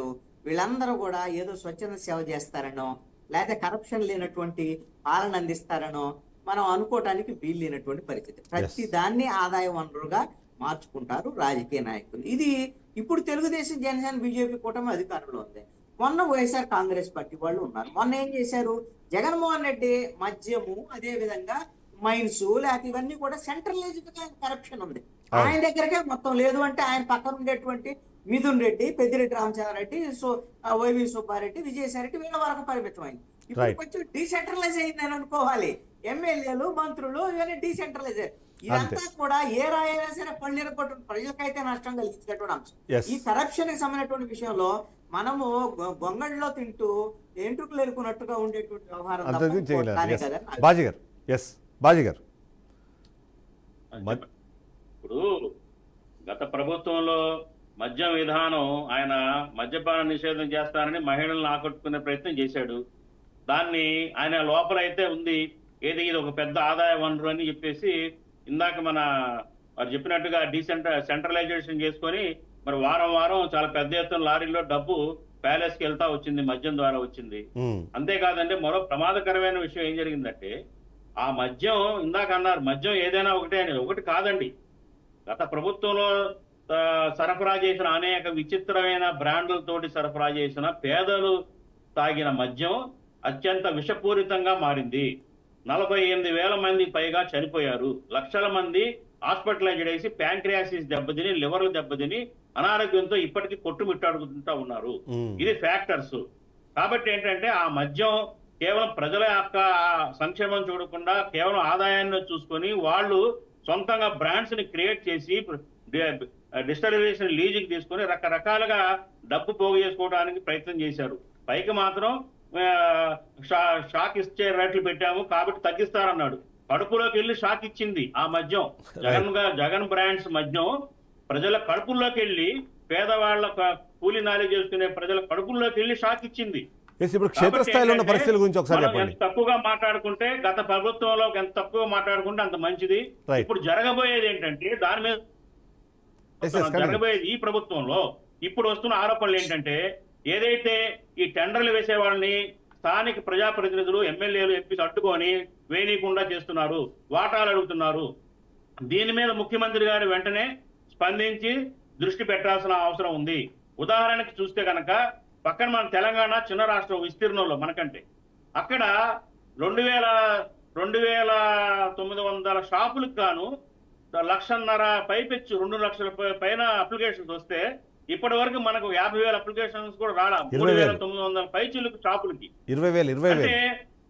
వీళ్ళందరూ కూడా ఏదో స్వచ్ఛంద సేవ చేస్తారనో లేకపోతే కరప్షన్ లేనటువంటి పాలన అందిస్తారనో మనం అనుకోవటానికి వీలు లేనటువంటి పరిస్థితి ప్రతి దాన్ని ఆదాయ వనరుగా మార్చుకుంటారు రాజకీయ నాయకులు ఇది ఇప్పుడు తెలుగుదేశం జనసేన బీజేపీ కూటమి అధికారంలో ఉంది మొన్న వైఎస్ఆర్ కాంగ్రెస్ పార్టీ వాళ్ళు ఉన్నారు మొన్న ఏం చేశారు జగన్మోహన్ రెడ్డి మద్యము అదే విధంగా మైన్స్ లేకపోతే ఇవన్నీ కూడా సెంట్రలైజ్డ్ గా కరప్షన్ ఉంది ఆయన దగ్గరకే మొత్తం లేదు అంటే ఆయన పక్కన ఉండేటువంటి మిథున్ రెడ్డి పెద్దిరెడ్డి రామచంద్రారెడ్డి సో ఆ, వైవి సుబ్బారెడ్డి విజయసాయి రెడ్డి వీళ్ళ వరకు పరిమితం అయింది ఇప్పుడు Right. కొంచెం డీసెంట్రలైజ్ అయిందని అనుకోవాలి ఎమ్మెల్యేలు మంత్రులు ఇవన్నీ డీసెంట్రలైజ్ ఇదంతా కూడా ఏ రాయైనా సరే పళ్ళు కొట్టు ప్రజలకైతే నష్టం కలిగించేటువంటి అంశం Yes. ఈ కరప్షన్ కి సంబంధించినటువంటి విషయంలో మనము గొ- గొంగళ్ళలో తింటూ ఎంట్రుకులు ఎరుకున్నట్టుగా ఉండేటువంటి వ్యవహారం అంత తప్ప ఇది చేయలేరు ఇంకోటి కానే ఎస్ కదని నాకు బాజీ గారు ఎస్ బాజీ గారు మద్- ఇప్పుడు గత ప్రభుత్వంలో మద్యం విధానం ఆయన మద్యపాన నిషేధం చేస్తానని మహిళలను ఆకట్టుకునే ప్రయత్నం చేశాడు దాన్ని ఆయన లోపలైతే ఉంది ఏది ఇది ఒక పెద్ద ఆదాయ వనరు అని చెప్పేసి ఇందాక మన వారు చెప్పినట్టుగా డీసెంట్ర సెంట్రలైజేషన్ చేసుకొని మరి వారం వారం చాలా పెద్ద ఎత్తున లారీలో డబ్బు ప్యాలెస్ కి వెళ్తా వచ్చింది మద్యం ద్వారా వచ్చింది మ్మ్. అంతేకాదండి మరో ప్రమాదకరమైన విషయం ఏం జరిగిందంటే ఆ మద్యం ఇందాక అన్నారు మద్యం ఏదైనా ఒకటే అని ఒకటి కాదండి గత ప్రభుత్వంలో ఆ, సరఫరా చేసిన అనేక విచిత్రమైన బ్రాండ్లతోటి సరఫరా చేసిన పేదలు తాగిన మద్యం అత్యంత విషపూరితంగా మారింది నలభై ఎనిమిది వేల మంది పైగా చనిపోయారు లక్షల మంది హాస్పిటలైజ్డ్ చేసి ప్యాంక్రియాసిస్ దెబ్బతిని లివర్లు దెబ్బతిని అనారోగ్యంతో ఇప్పటికీ కొట్టుమిట్టాడుకుంటూ ఉన్నారు మ్మ్. ఇది ఫ్యాక్టర్స్ కాబట్టి ఏంటంటే ఆ మద్యం కేవలం ప్రజల యొక్క సంక్షేమం చూడకుండా కేవలం ఆదాయాన్ని చూసుకొని వాళ్ళు సొంతంగా బ్రాండ్స్ ని క్రియేట్ చేసి డిస్టర్బేషన్ లీజుకి తీసుకొని రకరకాలుగా డబ్బు పోగు చేసుకోవడానికి ప్రయత్నం చేశారు పైకి మాత్రం ఆ, షా- షాక్ ఇచ్చే రేట్లు పెట్టాము కాబట్టి తగ్గిస్తారన్నాడు కడుపులోకి వెళ్ళి షాక్ ఇచ్చింది ఆ మద్యం జగన్ గా జగన్ బ్రాండ్స్ మద్యం ప్రజల కడుపుల్లోకి వెళ్ళి పేదవాళ్ళ క- కూలి నాలి చేసుకునే ప్రజల కడుపుల్లోకి వెళ్ళి షాక్ ఇచ్చింది ఎస్ ఇప్పుడు కాబట్టి క్షేత్రస్థాయిలో ఉన్న ఏంటంటే పరిస్థితుల గురించి ఒకసారి మనం చెప్పండి ఎంత తక్కువగా మాట్లాడుకుంటే గత ప్రభుత్వంలో ఎంత తక్కువగా మాట్లాడుకుంటే అంత మంచిది Right. ఇప్పుడు జరగబోయేది ఏంటంటే దాని మీద Yes, yes, continue. జరగబోయేది ఈ ప్రభుత్వంలో ఇప్పుడు వస్తున్న ఆరోపణలు ఏంటంటే ఏదైతే ఈ టెండర్లు వేసే వాళ్ళని స్థానిక ప్రజాప్రతినిధులు ఎమ్మెల్యేలు ఎంపీస్ అడ్డుకొని వేయనీయకుండా చేస్తున్నారు వాటాలు అడుగుతున్నారు దీని మీద ముఖ్యమంత్రి గారు వెంటనే స్పందించి దృష్టి పెట్టాల్సిన అవసరం ఉంది ఉదాహరణకి చూస్తే కనుక పక్కన మన తెలంగాణ చిన్న రాష్ట్రం విస్తీర్ణంలో మనకంటే అక్కడ రెండు వేల రెండు వేల తొమ్మిది వందల షాపులకు గాను లక్షన్నర పైపెచ్చు రెండు లక్షల పై- పైన అప్లికేషన్స్ వస్తే ఇప్పటి వరకు మనకు యాభై వేల అప్లికేషన్స్ కూడా రాలా మూడు ఇరవై వేల వేలు. తొమ్మిది వందల పైచులకు షాపులకి ఇరవై వేలు ఇరవై వేలు అంటే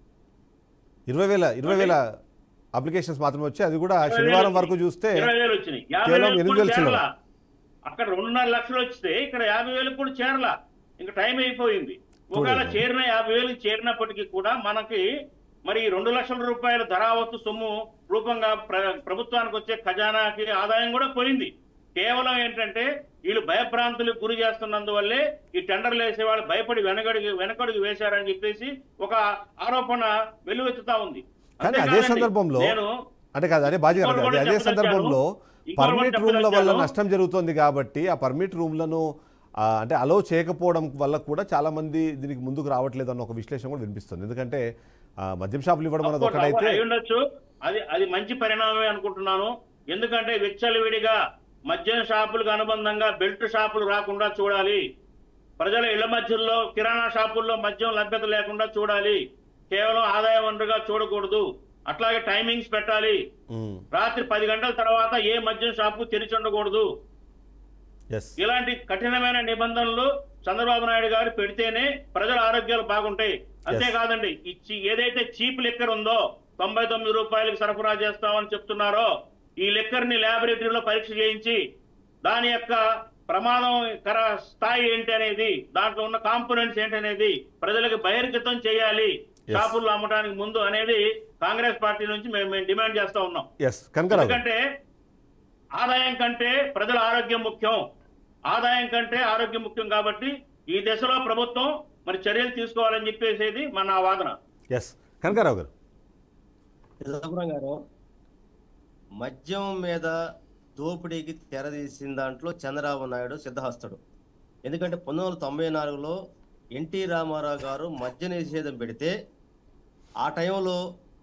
ఇరవై వేల ఇరవై వేల అప్లికేషన్స్ మాత్రమే వచ్చాయి అది కూడా ఇరవై శనివారం వేలు వరకు చూస్తే ఇరవై వేలు వచ్చినాయి యాభై కేవలం వేలు ఎనిమిది కూడా వేలు చిల్లర. చేరలా అక్కడ రెండున్నర లక్షలు వస్తే ఇక్కడ యాభై వేలకు కూడా చేరలా ఇంకా టైం అయిపోయింది ఒకవేళ చూడండి. చేరిన యాభై వేలు చేరినప్పటికీ కూడా మనకి మరి ఈ రెండు లక్షల రూపాయల ధరావత్తు సొమ్ము రూపంగా ప్ర- ప్రభుత్వానికి వచ్చే ఖజానాకి ఆదాయం కూడా పోయింది కేవలం ఏంటంటే వీళ్ళు భయభ్రాంతులకు గురి చేస్తున్నందువల్లే ఈ టెండర్లు వేసే వాళ్ళు భయపడి వెనకడికి వెనకడుగు వేశారని చెప్పేసి ఒక ఆరోపణ వెల్లువెత్తుతా ఉంది కానీ అదే అంతేకాదండి, సందర్భంలో నేను అంటే కాదు అదే బాజీ గారు ఇంకోటి కూడా అదే చెప్పదలిచాను. సందర్భంలో ఇంకోటి కూడా పర్మిట్ రూమ్ల వల్ల చెప్పదలిచాను. నష్టం జరుగుతోంది కాబట్టి ఆ పర్మిట్ రూమ్లను ఆ, అంటే అలో చేయకపోవడం వల్ల కూడా చాలా మంది దీనికి ముందుకు రావట్లేదు అన్న ఒక విశ్లేషణ కూడా వినిపిస్తుంది ఎందుకంటే ఆ, మద్యం షాపులు ఇవ్వడం అన్నది Of course, ఒకటైతే అయి ఉండొచ్చు అది అది మంచి పరిణామమే అనుకుంటున్నాను ఎందుకంటే విచ్చలవిడిగా మద్యం షాపులకు అనుబంధంగా బెల్ట్ షాపులు రాకుండా చూడాలి ప్రజల ఇళ్ల మధ్యలో కిరాణా షాపుల్లో మద్యం లభ్యత లేకుండా చూడాలి కేవలం ఆదాయ వనరుగా చూడకూడదు అట్లాగే టైమింగ్స్ పెట్టాలి ఉమ్, రాత్రి పది గంటల తర్వాత ఏ మద్యం షాపు తెరిచి ఉండకూడదు ఎస్ ఇలాంటి కఠినమైన నిబంధనలు చంద్రబాబు నాయుడు గారు పెడితేనే ప్రజల ఆరోగ్యాలు బాగుంటాయి అంతేకాదండి ఈ చీ- ఏదైతే చీప్ లెక్కర్ ఉందో తొంభై తొమ్మిది రూపాయలకు సరఫరా చేస్తామని చెప్తున్నారో ఈ లెక్కర్ ని ల్యాబొరేటరీలో పరీక్ష చేయించి దాని యొక్క ప్రమాదం కర స్థాయి ఏంటి అనేది దాంట్లో ఉన్న కాంపోనెంట్స్ ఏంటి అనేది ప్రజలకు బహిర్గతం చేయాలి Yes. షాపుల్లో అమ్మడానికి ముందు అనేది కాంగ్రెస్ పార్టీ నుంచి మేము మేము డిమాండ్ చేస్తా ఉన్నాం ఎస్ కనకరావు గారు. ఎందుకంటే ఆదాయం కంటే ప్రజల ఆరోగ్యం ముఖ్యం ఆదాయం కంటే ఆరోగ్యం ముఖ్యం కాబట్టి ఈ దశలో ప్రభుత్వం మరి చర్యలు తీసుకోవాలని చెప్పేసేది మన వాదన ఎస్ కనకారావు గారు చిదంబరం గారు మద్యం మీద దోపిడీకి తెరదీసిన దాంట్లో చంద్రబాబు నాయుడు సిద్ధహస్తుడు ఎందుకంటే పంతొమ్మిది వందల తొంభై నాలుగులో ఎన్టీ రామారావు గారు మద్య నిషేధం పెడితే ఆ టైంలో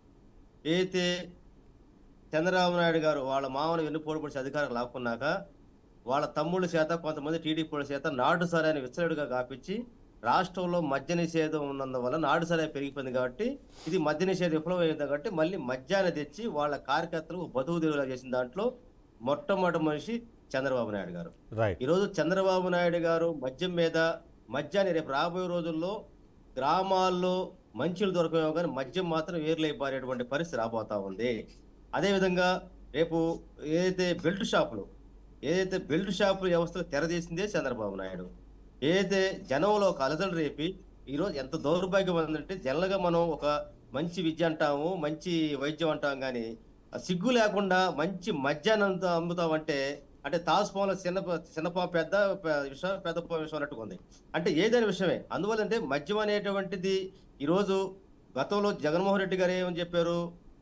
ఏదైతే చంద్రబాబు నాయుడు గారు వాళ్ళ మామను వెన్నుపోటు పొడిచి అధికారం లాక్కున్నాక వాళ్ళ తమ్ముళ్ళ చేత కొంతమంది టీడీపీ చేత నాటు సరాయిని విచ్చలడుగా కాపించి రాష్ట్రంలో మద్య నిషేధం ఉన్నందువల్ల నాడు సరాయి పెరిగిపోయింది కాబట్టి ఇది మద్య నిషేధం విఫలం అయింది కాబట్టి మళ్ళీ మద్యాన్ని తెచ్చి వాళ్ళ కార్యకర్తలకు బతుకు తెరువులా చేసిన దాంట్లో మొట్టమొదటి మనిషి చంద్రబాబు నాయుడు గారు రైట్ ఈరోజు చంద్రబాబు నాయుడు గారు మద్యం మీద మద్యాన్ని రేపు రాబోయే రోజుల్లో గ్రామాల్లో మంచులు దొరకమేమో కానీ మద్యం మాత్రం వేర్లైపారేటువంటి పరిస్థితి రాబోతా ఉంది అదేవిధంగా రేపు ఏదైతే బెల్ట్ షాపులు ఏదైతే బెల్ట్ షాపుల వ్యవస్థ తెరదీసిందే చంద్రబాబు నాయుడు ఏదైతే జనంలో ఒక అలజడి రేపి ఈరోజు ఎంత దౌర్భాగ్యం ఉందంటే జనరల్గా మనం ఒక మంచి విద్య అంటాము మంచి వైద్యం అంటాం కానీ ఆ సిగ్గు లేకుండా మంచి మద్యాన్ని అంత అమ్ముతామంటే అంటే తాసుపాముల చిన్న చిన్నపాము పెద్ద పె- విషయం పెద్ద పాము విషయం అన్నట్టుగా ఉంది అంటే ఏదైనా విషయమే అందువల్ల అంటే మద్యం అనేటువంటిది ఈరోజు గతంలో జగన్మోహన్ రెడ్డి గారు ఏమని చెప్పారు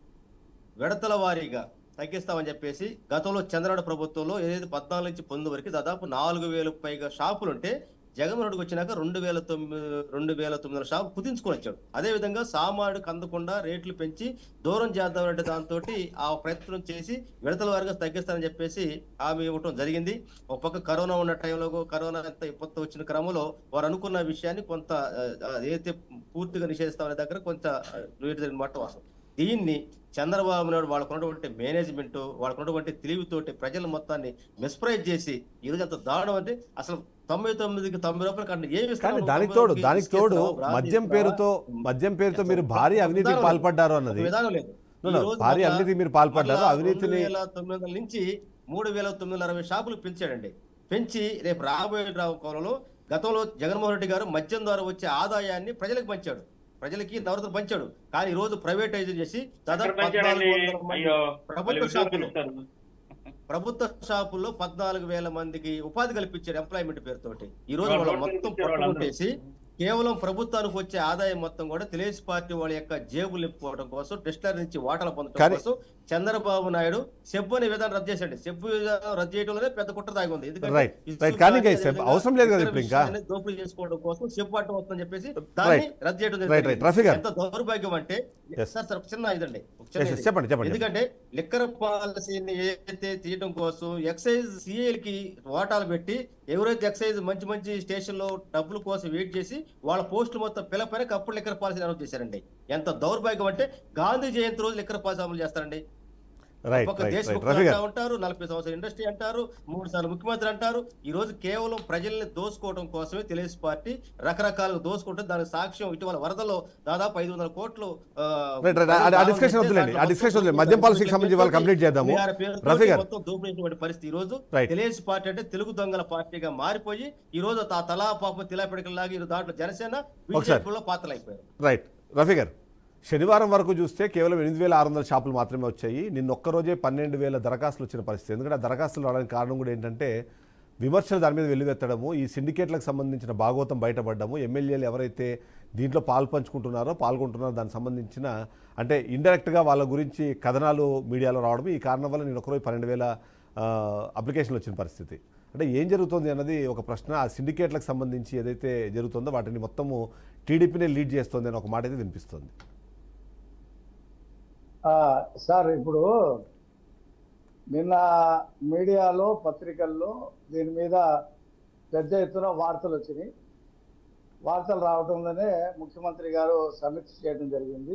విడతల వారీగా తగ్గిస్తామని చెప్పేసి గతంలో చంద్రబాబు ప్రభుత్వంలో ఏదైతే పద్నాలుగు నుంచి పంతొమ్మిది వరకు దాదాపు నాలుగు వేలకు పైగా షాపులు ఉంటే జగన్మోహన్ రెడ్డికి వచ్చినాక రెండు వేల తొమ్మిది రెండు వేల తొమ్మిది వందల షాపు కుదించుకొని వచ్చాడు అదే విధంగా సామానుడికి అందకుండా రేట్లు పెంచి దూరం చేద్దామంటే దాంతో ఆ ప్రయత్నం చేసి విడతల వారిగా తగ్గిస్తానని చెప్పేసి హామీ ఇవ్వటం జరిగింది ఒక పక్క కరోనా ఉన్న టైంలో కరోనా ఎంత విపత్తు వచ్చిన క్రమంలో వారు అనుకున్న విషయాన్ని కొంత ఆ, ఏదైతే పూర్తిగా నిషేధిస్తామనే దగ్గర కొంత రేటు జరిగిన మాట వాస్తవం దీన్ని చంద్రబాబు నాయుడు వాళ్ళకు ఉన్నటువంటి మేనేజ్మెంట్ వాళ్ళకు ఉన్నటువంటి తెలివితోటి ప్రజల మొత్తాన్ని మిస్ప్రైజ్ చేసి ఈ రోజు అంత దారుణం అంటే అసలు తొంభై తొమ్మిదికి తొంభై రూపాయలు కంటే ఏమి కానీ ఇస్తున్నావు? దానికి తొంభై తోడు రూపాయలకి దానికి తోడు ఇస్తున్నావా? బ్రాందీ మద్యం ఇస్తున్నావా? పేరుతో మద్యం పేరుతో మీరు భారీ ఒక అవినీతికి విధానం లేదు. పాల్పడ్డారు ఒక అన్నది విధానం లేదు No, no, ఈ రోజు భారీ మళ్ళా- అవినీతికి మీరు పాల్పడ్డారు మళ్ళా అవినీతిని రెండు వేల తొమ్మిది వందల నుంచి మూడు వేల తొమ్మిది వందల అరవై షాపులు పెంచాడండి పెంచి రేపు రాబోయే రా- కాలంలో గతంలో జగన్మోహన్ రెడ్డి గారు మద్యం ద్వారా వచ్చే ఆదాయాన్ని ప్రజలకు పంచాడు ప్రజలకి నవరత్న పంచాడు కానీ ఈ రోజు ప్రైవేటైజ్ చేసి దాదాపు ఎక్కడ పెంచాడండి? పద్నాలుగు వందల మంది అయ్యో ప్రభుత్వ మళ్ళీ షాపులు ఉద్యోగులు ప్రభుత్వ షాపుల్లో పద్నాలుగు వేల మందికి ఉపాధి కల్పించాడు ఎంప్లాయ్మెంట్ పేరుతోటి ఈ రోజు వాళ్ళు వాళ్ళ రోడ్డు మొత్తం ఎక్కించారు వాళ్ళందరూ. పట్టుకొట్టేసి కేవలం ప్రభుత్వానికి వచ్చే ఆదాయం మొత్తం కూడా తెలుగుదేశం పార్టీ వాళ్ళ యొక్క జేబులు నింపుకోవడం కోసం టెస్టర్ నుంచి వాటాలు పొందడం కానీ- కోసం చంద్రబాబు నాయుడు సెబ్బు అనే విధానం రద్దు చేశాడు సెబ్బు విధానం రద్దు చేయడంలోనే పెద్ద కుట్ర దాగి ఉంది Right. ఇసుక Right. కానీ ఇంకా కానీ సెబ్బు అవసరం లేదు కదా ఇతర ఇప్పుడు ఇంకా. విషయాన్ని దోపిడీ చేసుకోవడం కోసం సెబ్బు అడ్డం వస్తుందని చెప్పేసి దాన్ని Right. రద్దు చేయడం రైట్ రైట్ జరిగింది. రఫీ గారు ఎంత దౌర్భాగ్యం అంటే Yes. సార్ సార్ చిన్న ఇదండి ఒక చిన్న Yes, yes, ఇది. చెప్పండి చెప్పండి ఎందుకంటే లిక్కర్ పాలసీని ఏదైతే తీయడం కోసం ఎక్సైజ్ సిఐల్ కి వాటాలు పెట్టి ఎవరైతే ఎక్సైజ్ మంచి మంచి స్టేషన్ లో డబ్బుల కోసం వెయిట్ చేసి వాళ్ళ పోస్టులు మొత్తం పిలపైన అప్పుడు లిక్కర్ పాలసీ అనౌన్స్ చేశారండి ఎంత దౌర్భాగ్యం అంటే గాంధీ జయంతి రోజు లిక్కర్ పాలసీ అమలు చేస్తారండి రైట్ ఒక రైట్ దేశ రైట్ ముఖ్యులు రఫీ అంటా గారు ఉంటారు నలభై సంవత్సరాల ఇండస్ట్రీ అంటారు మూడు సార్లు ముఖ్యమంత్రి అంటారు ఈ రోజు కేవలం ప్రజల్ని దోసుకోవడం కోసమే తెలుగుదేశం పార్టీ రకరకాలుగా దోసుకుంటుంది దానికి సాక్ష్యం ఇటీవల వరదలో దాదాపు ఐదు వందల కోట్లు ఆ, రైట్ రైట్ ఆ- ఆ డిస్కషన్ వద్దులేండి ఆ డిస్కషన్ వద్దులేండి మద్యం పాలసీకి సంబంధించి వాళ్ళు కంప్లీట్ చేద్దాము బీఆర్ పేరుతోటి రఫీ గారు మొత్తం దోపిడీటువంటి పరిస్థితి ఈ రోజు రైట్ తెలుగుదేశం పార్టీ అంటే తెలుగు దొంగల పార్టీగా మారిపోయి ఈ రోజు ఆ తలా పాప తిలా పిడకలాగా ఈ దాంట్లో జనసేన ఒకసారి. బీజేపీలో పాత్రలు అయిపోయారు రైట్ రఫీ గారు శనివారం వరకు చూస్తే కేవలం ఎనిమిది వేల ఆరు వందల షాపులు మాత్రమే వచ్చాయి నిన్న ఒక్కరోజే పన్నెండు వేల దరఖాస్తులు వచ్చిన పరిస్థితి ఎందుకంటే ఆ దరఖాస్తులు రావడానికి కారణం కూడా ఏంటంటే విమర్శలు దాని మీద వెల్లువెత్తడము ఈ సిండికేట్లకు సంబంధించిన భాగోతం బయటపడ్డము ఎమ్మెల్యేలు ఎవరైతే దీంట్లో పాల్పంచుకుంటున్నారో పాల్గొంటున్నారో దానికి సంబంధించిన అంటే ఇండైరెక్ట్గా వాళ్ళ గురించి కథనాలు మీడియాలో రావడం ఈ కారణం వల్ల నేను ఒకరోజు పన్నెండు వేల అప్లికేషన్లు వచ్చిన పరిస్థితి అంటే ఏం జరుగుతుంది అన్నది ఒక ప్రశ్న ఆ సిండికేట్లకు సంబంధించి ఏదైతే జరుగుతుందో వాటిని మొత్తము టీడీపీనే లీడ్ చేస్తుంది అని ఒక మాట అయితే వినిపిస్తుంది ఆ, సార్ ఇప్పుడు నిన్న మీడియాలో పత్రికల్లో దీని మీద పెద్ద ఎత్తున వార్తలు వచ్చినాయి వార్తలు రావడంలోనే ముఖ్యమంత్రి గారు సమీక్ష చేయడం జరిగింది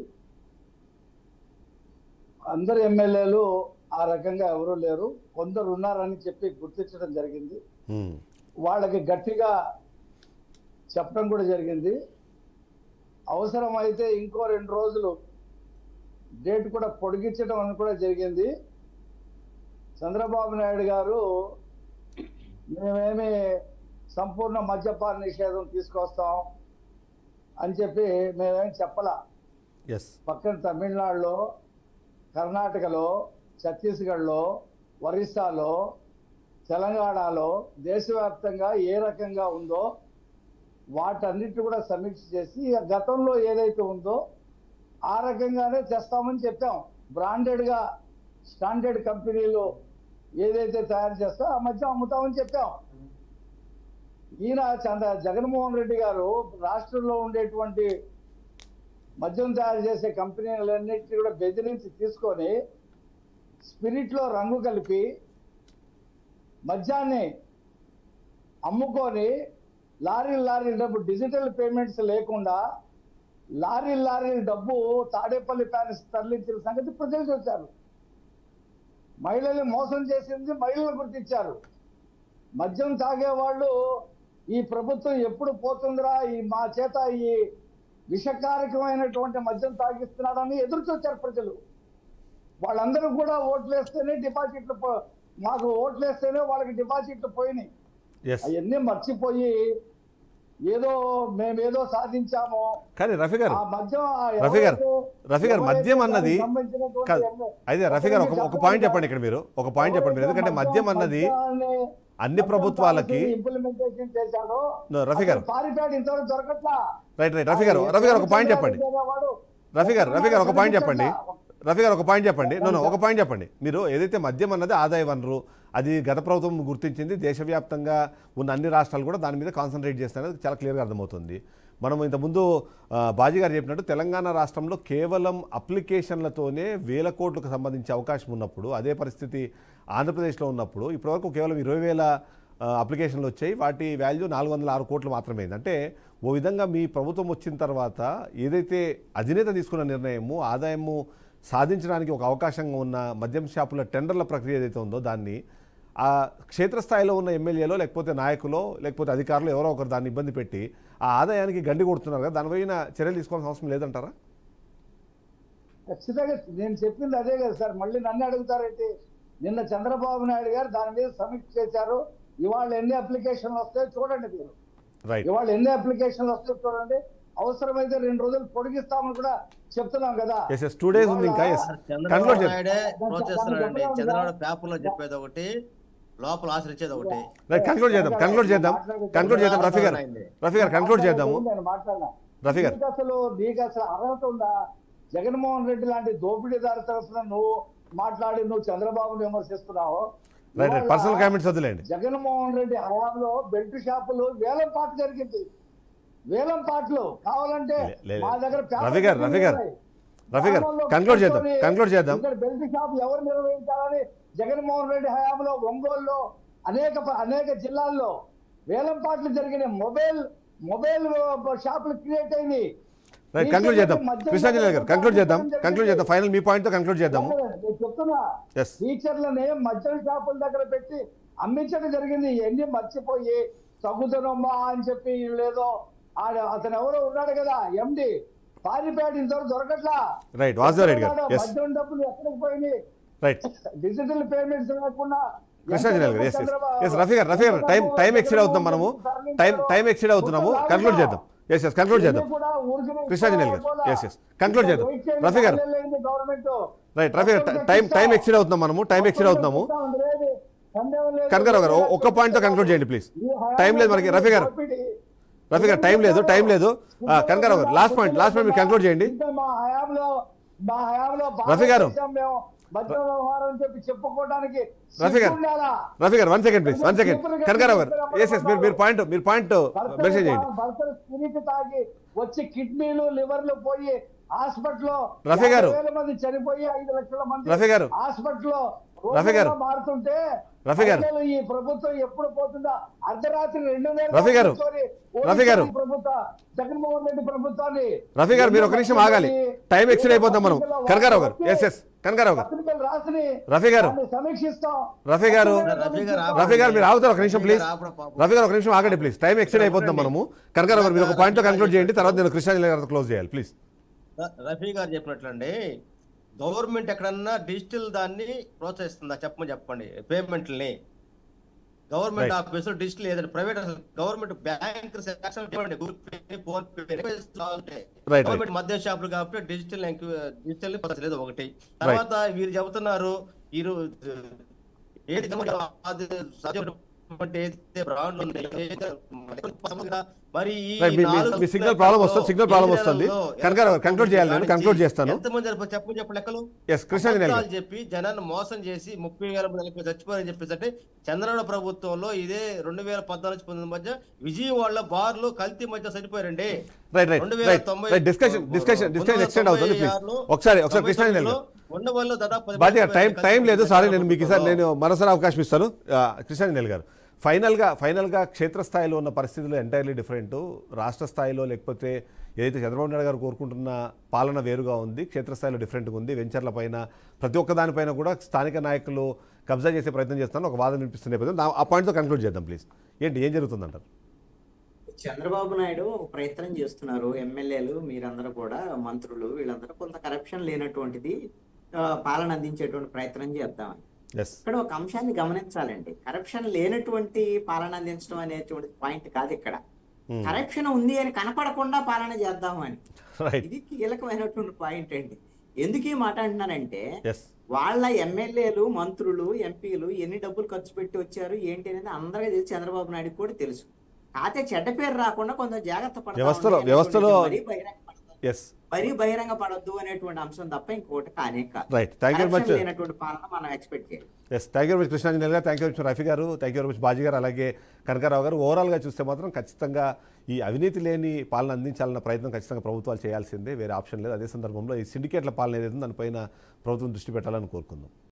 అందరు ఎమ్మెల్యేలు ఆ రకంగా ఎవరూ లేరు కొందరు ఉన్నారని చెప్పి గుర్తించడం జరిగింది ఉమ్. వాళ్ళకి గట్టిగా చెప్పడం కూడా జరిగింది అవసరమైతే ఇంకో రెండు రోజులు డేట్ కూడా పొడిగించడం అని కూడా జరిగింది చంద్రబాబు నాయుడు గారు మేమేమి సంపూర్ణ మద్యపాన నిషేధం తీసుకొస్తాం అని చెప్పి మేమేం చెప్పలా ఎస్ పక్కన తమిళనాడులో కర్ణాటకలో ఛత్తీస్గఢ్లో ఒరిస్సాలో తెలంగాణలో దేశవ్యాప్తంగా ఏ రకంగా ఉందో వాటన్నిటి కూడా సమీక్ష చేసి గతంలో ఏదైతే ఉందో ఆ రకంగానే తెస్తామని చెప్పాం బ్రాండెడ్గా స్టాండర్డ్ కంపెనీలు ఏదైతే తయారు చేస్తా ఆ మధ్య అమ్ముతామని చెప్పాం ఈయన చంద్ర జగన్మోహన్ రెడ్డి గారు రాష్ట్రంలో ఉండేటువంటి మద్యం తయారు చేసే కంపెనీలన్నింటినీ కూడా బెదిరించి తీసుకొని స్పిరిట్ లో రంగు కలిపి మద్యాన్ని అమ్ముకొని లారీ లారీ డబ్బు డిజిటల్ పేమెంట్స్ లేకుండా లారీ లారీ డబ్బు తాడేపల్లి ప్యాలెస్ తరలించిన సంగతి ప్రజలు చూశారు మహిళల్ని మోసం చేసింది మహిళలు గుర్తించారు మద్యం తాగేవాళ్ళు ఈ ప్రభుత్వం ఎప్పుడు పోతుందిరా ఈ మా చేత ఈ విషకారకమైనటువంటి మద్యం తాగిస్తున్నాడని ఎదురు చూచారు ప్రజలు వాళ్ళందరూ కూడా ఓట్లేస్తేనే డిపాజిట్లు పో- మాకు ఓట్లేస్తేనే వాళ్ళకి డిపాజిట్లు పోయినాయి ఎస్ అవన్నీ మర్చిపోయి ఏదో మేమేదో సాధించాము కానీ రఫీ గారు ఆ మద్యం ఆ రఫీ గారు, ఎవరైతే- రఫీ గారు, ఎవరైతే మద్యం అన్నది- దానికి సంబంధించినటువంటి కాదు. ఎన్నో- అయితే రఫీ గారు ఒక ఒక పాయింట్ చెప్పండి ఇక్కడ మీరు ఒక పాయింట్ చెప్పండి మీరు ఎందుకంటే మద్యం అన్నది అన్ని ప్రభుత్వాలకి ఇంప్లిమెంటేషన్ చేశాడో No, రఫీ గారు. అతను పారిపోయాడు ఇంతవరకు దొరకట్లా రైట్ రైట్ రఫీ గారు రఫీ గారు ఒక పాయింట్ చెప్పండి వాడు రఫీ గారు రఫీ గారు ఒక పాయింట్ చెప్పండి రఫీ గారు ఒక పాయింట్ చెప్పండి నో ఒక పాయింట్ చెప్పండి మీరు ఏదైతే మద్యం అన్నది ఆదాయ వనరు అది గత ప్రభుత్వం గుర్తించింది దేశవ్యాప్తంగా ఉన్న అన్ని రాష్ట్రాలు కూడా దాని మీద కాన్సన్ట్రేట్ చేస్తారనేది చాలా క్లియర్గా అర్థమవుతుంది మనం ఇంతకుముందు ఆ, బాజీ గారు చెప్పినట్టు తెలంగాణ రాష్ట్రంలో కేవలం అప్లికేషన్లతోనే వేల కోట్లకు సంబంధించి అవకాశం ఉన్నప్పుడు అదే పరిస్థితి ఆంధ్రప్రదేశ్లో ఉన్నప్పుడు ఇప్పటివరకు కేవలం ఇరవై వేల ఆ, అప్లికేషన్లు వచ్చాయి వాటి వాల్యూ నాలుగు వందల ఆరు కోట్లు మాత్రమే అయింది. అంటే ఓ విధంగా మీ ప్రభుత్వం వచ్చిన తర్వాత ఏదైతే అధినేత తీసుకున్న నిర్ణయము ఆదాయము సాధించడానికి ఒక అవకాశంగా ఉన్న మద్యం షాపుల టెండర్ల ప్రక్రియ ఏదైతే ఉందో దాన్ని ఆ క్షేత్రస్థాయిలో ఉన్న ఎమ్మెల్యేలో లేకపోతే నాయకులో లేకపోతే అధికారులు ఎవరో ఒకరు దాన్ని ఇబ్బంది పెట్టి ఆ ఆదాయానికి గండి కొడుతున్నారు కదా దానిపైన చర్యలు తీసుకోవాల్సిన అవసరం లేదంటారా ఖచ్చితంగా నేను చెప్పింది అదే కదా సార్ మళ్ళీ నన్ను అడుగుతారేంటి నిన్న చంద్రబాబు నాయుడు గారు దాని మీద సమీక్ష చేశారు ఇవాళ ఎన్ని అప్లికేషన్లు వస్తాయో చూడండి మీరు రైట్ ఇవాళ ఎన్ని అప్లికేషన్లు వస్తాయో చూడండి అవసరమైతే రెండు రోజులు పొడిగిస్తామని కూడా చెప్తున్నాం కదా ఎస్ ఎస్ టూ డేస్ ఉంది ఇంకా ఎస్ చంద్రబాబు కన్క్లూడ్ చేద్దాం నాయుడే దానికి ప్రోత్సహిస్తున్నాడండి చెప్పడం చంద్రబాబు పేపర్లో చెప్పేది ఒకటి లోపల ఆచరించేది ఒకటి రైట్ కన్క్లూడ్ చేద్దాం కన్క్లూడ్ చేద్దాం కన్క్లూడ్ చేద్దాం రఫీ గారు రఫీ గారు కన్క్లూడ్ చేద్దాము నేను మాట్లాడినా రఫీ గారు నీకు అసలు నీకు అసలు అర్హత ఉందా జగన్మోహన్ రెడ్డి లాంటి దోపిడీదారు తరఫున నువ్వు మాట్లాడి నువ్వు చంద్రబాబును విమర్శిస్తున్నావు రైట్ రైట్ ఇవాళ పర్సనల్ కామెంట్స్ వదిలేండి జగన్మోహన్ రెడ్డి హయాంలో బెల్ట్ షాపులు వేలం పాట జరిగింది వేలం పాటలు కావాలంటే లే- లే- మా దగ్గర పేపర్ రవి గారు, రవి గారు, ఉన్నాయి. రఫీ గారు గ్రామంలో కన్క్లూడ్ చేద్దాం కూర్చొని కన్క్లూడ్ చేద్దాం ఇక్కడ బెల్ట్ షాప్ ఎవరు నిర్వహించాలని జగన్మోహన్ రెడ్డి హయాంలో ఒంగోలులో అనేక ప- అనేక జిల్లాల్లో వేలం పాటలు జరిగిన మొబైల్ మొబైల్ షాపులు క్రియేట్ అయింది రైట్ కన్క్లూడ్ చేద్దాం కృష్ణాంజలి గారు కన్క్లూడ్ చేద్దాం కన్క్లూడ్ చేద్దాం ఫైనల్ మీ పాయింట్తో కన్క్లూడ్ చేద్దాము నేను చెప్తున్నా ఎస్ టీచర్లని మద్యం షాపుల దగ్గర పెట్టి అమ్మించడం జరిగింది ఇవన్నీ మర్చిపోయి తగ్గుతున్నామ్మా అని చెప్పి లేదో అతను ఎవరో ఉన్నాడు కదా ఎండి పారిపేట ఇంతవరకు దొరకట్లా రైట్ వాసుదేవ్ గారు ఎస్ మద్యం డబ్బులు ఎక్కడికి పోయినాయి రైట్ డిజిటల్ పేమెంట్స్ లేకుండా కృష్ణాంజలి గారు ఎస్ ఎస్ ఎస్ రఫీ గారు రఫీ గారు టైం టైం ఎక్సీడ్ అవుతున్నాం మనము టైం టైం ఎక్సీడ్ అవుతున్నాము కన్క్లూడ్ చేద్దాం ఎస్ ఎస్ కన్క్లూడ్ చేద్దాం కృష్ణాంజలి గారు ఎస్ ఎస్ కన్క్లూడ్ చేద్దాం రఫీ గారు గవర్నమెంట్ రైట్ రఫీ గారు టైం టైం ఎక్సీడ్ అవుతున్నాం మనము టైం ఎక్సీడ్ అవుతున్నాము కనకరావు గారు ఒక్క పాయింట్తో కన్క్లూడ్ చేయండి ప్లీజ్ టైం లేదు మనకి రఫీ గారు రఫీ గారు టైం లేదు టైం లేదు ఆ, కనకరావు గారు లాస్ట్ పాయింట్ లాస్ట్ పాయింట్ మీరు కన్క్లూడ్ చేయండి ఇంకా మా హయాంలో మా హయాంలో బాగా రఫీ గారు. చేశాం మేము మద్య వ్యవహారం అని చెప్పి చెప్పుకోవడానికి రఫీ గారు. సిగ్గు ఉండాలా? రఫీ గారు one second please one second Kanakarao గారు ఎస్ ఎస్ మీరు మీరు పాయింట్ మీరు పాయింట్ మెన్షన్ చేయండి భర్తలు స్పిరిట్ తాగి వచ్చి కిడ్నీలు లివర్లు పోయి హాస్పిటల్లో రఫీ గారు. యాభై వేల మంది చనిపోయి ఐదు లక్షల మంది రఫీ గారు. హాస్పిటల్లో రఫీ గారు. రోగులుగా మారుతుంటే రఫీ గారు. ప్రజలు ఈ ప్రభుత్వం ఎప్పుడు పోతుందా అర్ధరాత్రి రెండు రఫీ గారు. రఫీ గారు. ప్రభుత్వ జగన్మోహన్ రెడ్డి ప్రభుత్వాన్ని రఫీ గారు మీరు ఒక నిమిషం ఆగాలి టైం ఎక్సీడ్ అయిపోతాం మనం కనకరావు గారు ఎస్ ఎస్ కనకరావు గారు పత్రికలు రాసిని రఫీ గారు. దాన్ని సమీక్షిస్తాం రఫీ గారు రఫీ గారు ఆపండి. రఫీ గారు మీరు ఆగుతారు ఒక నిమిషం రఫీ ప్లీజ్ గారు ఆపడం పాపం. రఫీ గారు ఒక నిమిషం ఆగండి ప్లీజ్ టైం ఎక్సీడ్ అయిపోతున్నాం మనము కనకరావు గారు మీరు ఒక పాయింట్తో కన్క్లూడ్ చేయండి తర్వాత నేను కృష్ణాంజలి గారితో క్లోజ్ చేయాలి ప్లీజ్ ర- రఫీ గారు చెప్పినట్లండి గవర్నమెంట్ ఎక్కడన్నా డిజిటల్ దాన్ని ప్రోత్సహిస్తుందా చెప్పమని చెప్పండి పేమెంట్లని గవర్నమెంట్ Right. ఆఫీసులు డిజిటల్ ఏదైనా ప్రైవేట్ గవర్నమెంట్ బ్యాంక్ సెక్షన్ చెప్పండి Google Pay PhonePe Right, right. Government మద్యం షాపులు కాబట్టి డిజిటల్ డిజిటల్ లేదు ఒకటి తర్వాత వీరు చెబుతున్నారు వీరు ఏది గవర్నమెంట్ అది సాధ్యమైనటువంటి ఏదైతే బ్రాండ్ ఉంది ఏదైతే సమగ్ర మరి ఈ Right, మీ- మీ- నాలుగు మీ సిగ్నల్ లెక్కల్లో ప్రాబ్లం వస్తుంది సిగ్నల్ ప్రాబ్లం ఎన్ని వస్తుంది నెలల్లో కనుక ఎంత కంక్లూడ్ చేయాలి నేను కానిచ్చి కంక్లూడ్ చేస్తాను ఎంతమంది చెప్ప చెప్పు చెప్పు లెక్కలు ఎస్ కృష్ణాంజనేయులు గారు అబద్ధాలు చెప్పి జనాన్ని మోసం చేసి ముప్పై వేల మంది నలభై చచ్చిపోయారని చెప్పేసి అంటే చంద్రబాబు ప్రభుత్వంలో ఇదే రెండు వేల పద్నాలుగు నుంచి పంతొమ్మిది మధ్య విజయవాడలో బార్లు కల్తీ మధ్య చనిపోయారండి రైట్ రైట్ రెండు వేల రైట్ తొంభై రైట్ డిస్కషన్ డిస్కషన్ పంతొమ్మిది డిస్కషన్ వందల ఎక్స్టెండ్ అవుతుంది తొంభై ప్లీజ్ ఆరులో, ఒకసారి ఒకసారి తొంభై కృష్ణాంజనేయులు గారు తొమ్మిదిలో ఉండవల్లో దాదాపు పది బాధ్యత మంది టైం చనిపోయారు టైం లేదు సారీ నేను మీకు ఈసారి ప్రభుత్వంలో. నేను మరోసారి అవకాశం ఇస్తాను ఆ, కృష్ణాంజనేయులు గారు ఫైనల్గా ఫైనల్గా క్షేత్రస్థాయిలో ఉన్న పరిస్థితులు ఎంటైర్లీ డిఫరెంట్ రాష్ట్ర స్థాయిలో లేకపోతే ఏదైతే చంద్రబాబు నాయుడు గారు కోరుకుంటున్న పాలన వేరుగా ఉంది క్షేత్రస్థాయిలో డిఫరెంట్గా ఉంది వెంచర్ల పైన ప్రతి ఒక్క దానిపైన కూడా స్థానిక నాయకులు కబ్జా చేసే ప్రయత్నం చేస్తాను ఒక వాదన వినిపిస్తున్న నేపథ్యం దా- ఆ పాయింట్తో కంక్లూడ్ చేద్దాం ప్లీజ్ ఏంటి ఏం జరుగుతుందంటారు చంద్రబాబు నాయుడు ఒక ప్రయత్నం చేస్తున్నారు ఎమ్మెల్యేలు మీరందరూ కూడా మంత్రులు వీళ్ళందరూ కొంత కరప్షన్ లేనటువంటిది ఆ, పాలన అందించేటువంటి ప్రయత్నం చేద్దామని ఎస్ ఇక్కడ ఒక అంశాన్ని గమనించాలండి కరప్షన్ లేనటువంటి పాలన అందించడం అనేటువంటి పాయింట్ కాదు ఇక్కడ కరప్షన్ ఉంది అని కనపడకుండా పాలన చేద్దామని రైట్ ఇది కీలకమైనటువంటి పాయింట్ అండి ఎందుకు ఈ మాట అంటున్నానంటే ఎస్ వాళ్ళ ఎమ్మెల్యేలు మంత్రులు ఎంపీలు ఎన్ని డబ్బులు ఖర్చు పెట్టి వచ్చారు ఏంటి అనేది అందరికీ తెలుసు చంద్రబాబు నాయుడు కూడా తెలుసు కాకపోతే చెడ్డ పేరు రాకుండా కొంచెం జాగ్రత్త పడతా వ్యవస్థలో- ఉండాలి. వ్యవస్థలో- మరీ బహిరంగ పడద్దు. ఎస్ మరీ బహిరంగ పడద్దు అనేటువంటి అంశం తప్ప ఇంకోటి కానే కాదు right thank you very much Corruption లేనటువంటి పాలన మనం ఎక్స్పెక్ట్ చేయాలి yes thank you very much Krishnanjaneyulu గారు thank you very much Rafi గారు thank you very much Baji గారు అలాగే కనకారావు గారు ఓవరాల్గా చూస్తే మాత్రం ఖచ్చితంగా ఈ అవినీతి లేని పాలన అందించాలన్న ప్రయత్నం ఖచ్చితంగా ప్రభుత్వాలు చేయాల్సిందే వేరే ఆప్షన్ లేదు అదే సందర్భంలో ఈ సిండికేట్ల పాలన ఏదైతే ఉందో దానిపైన ప్రభుత్వం దృష్టి పెట్టాలని కోరుకుందాం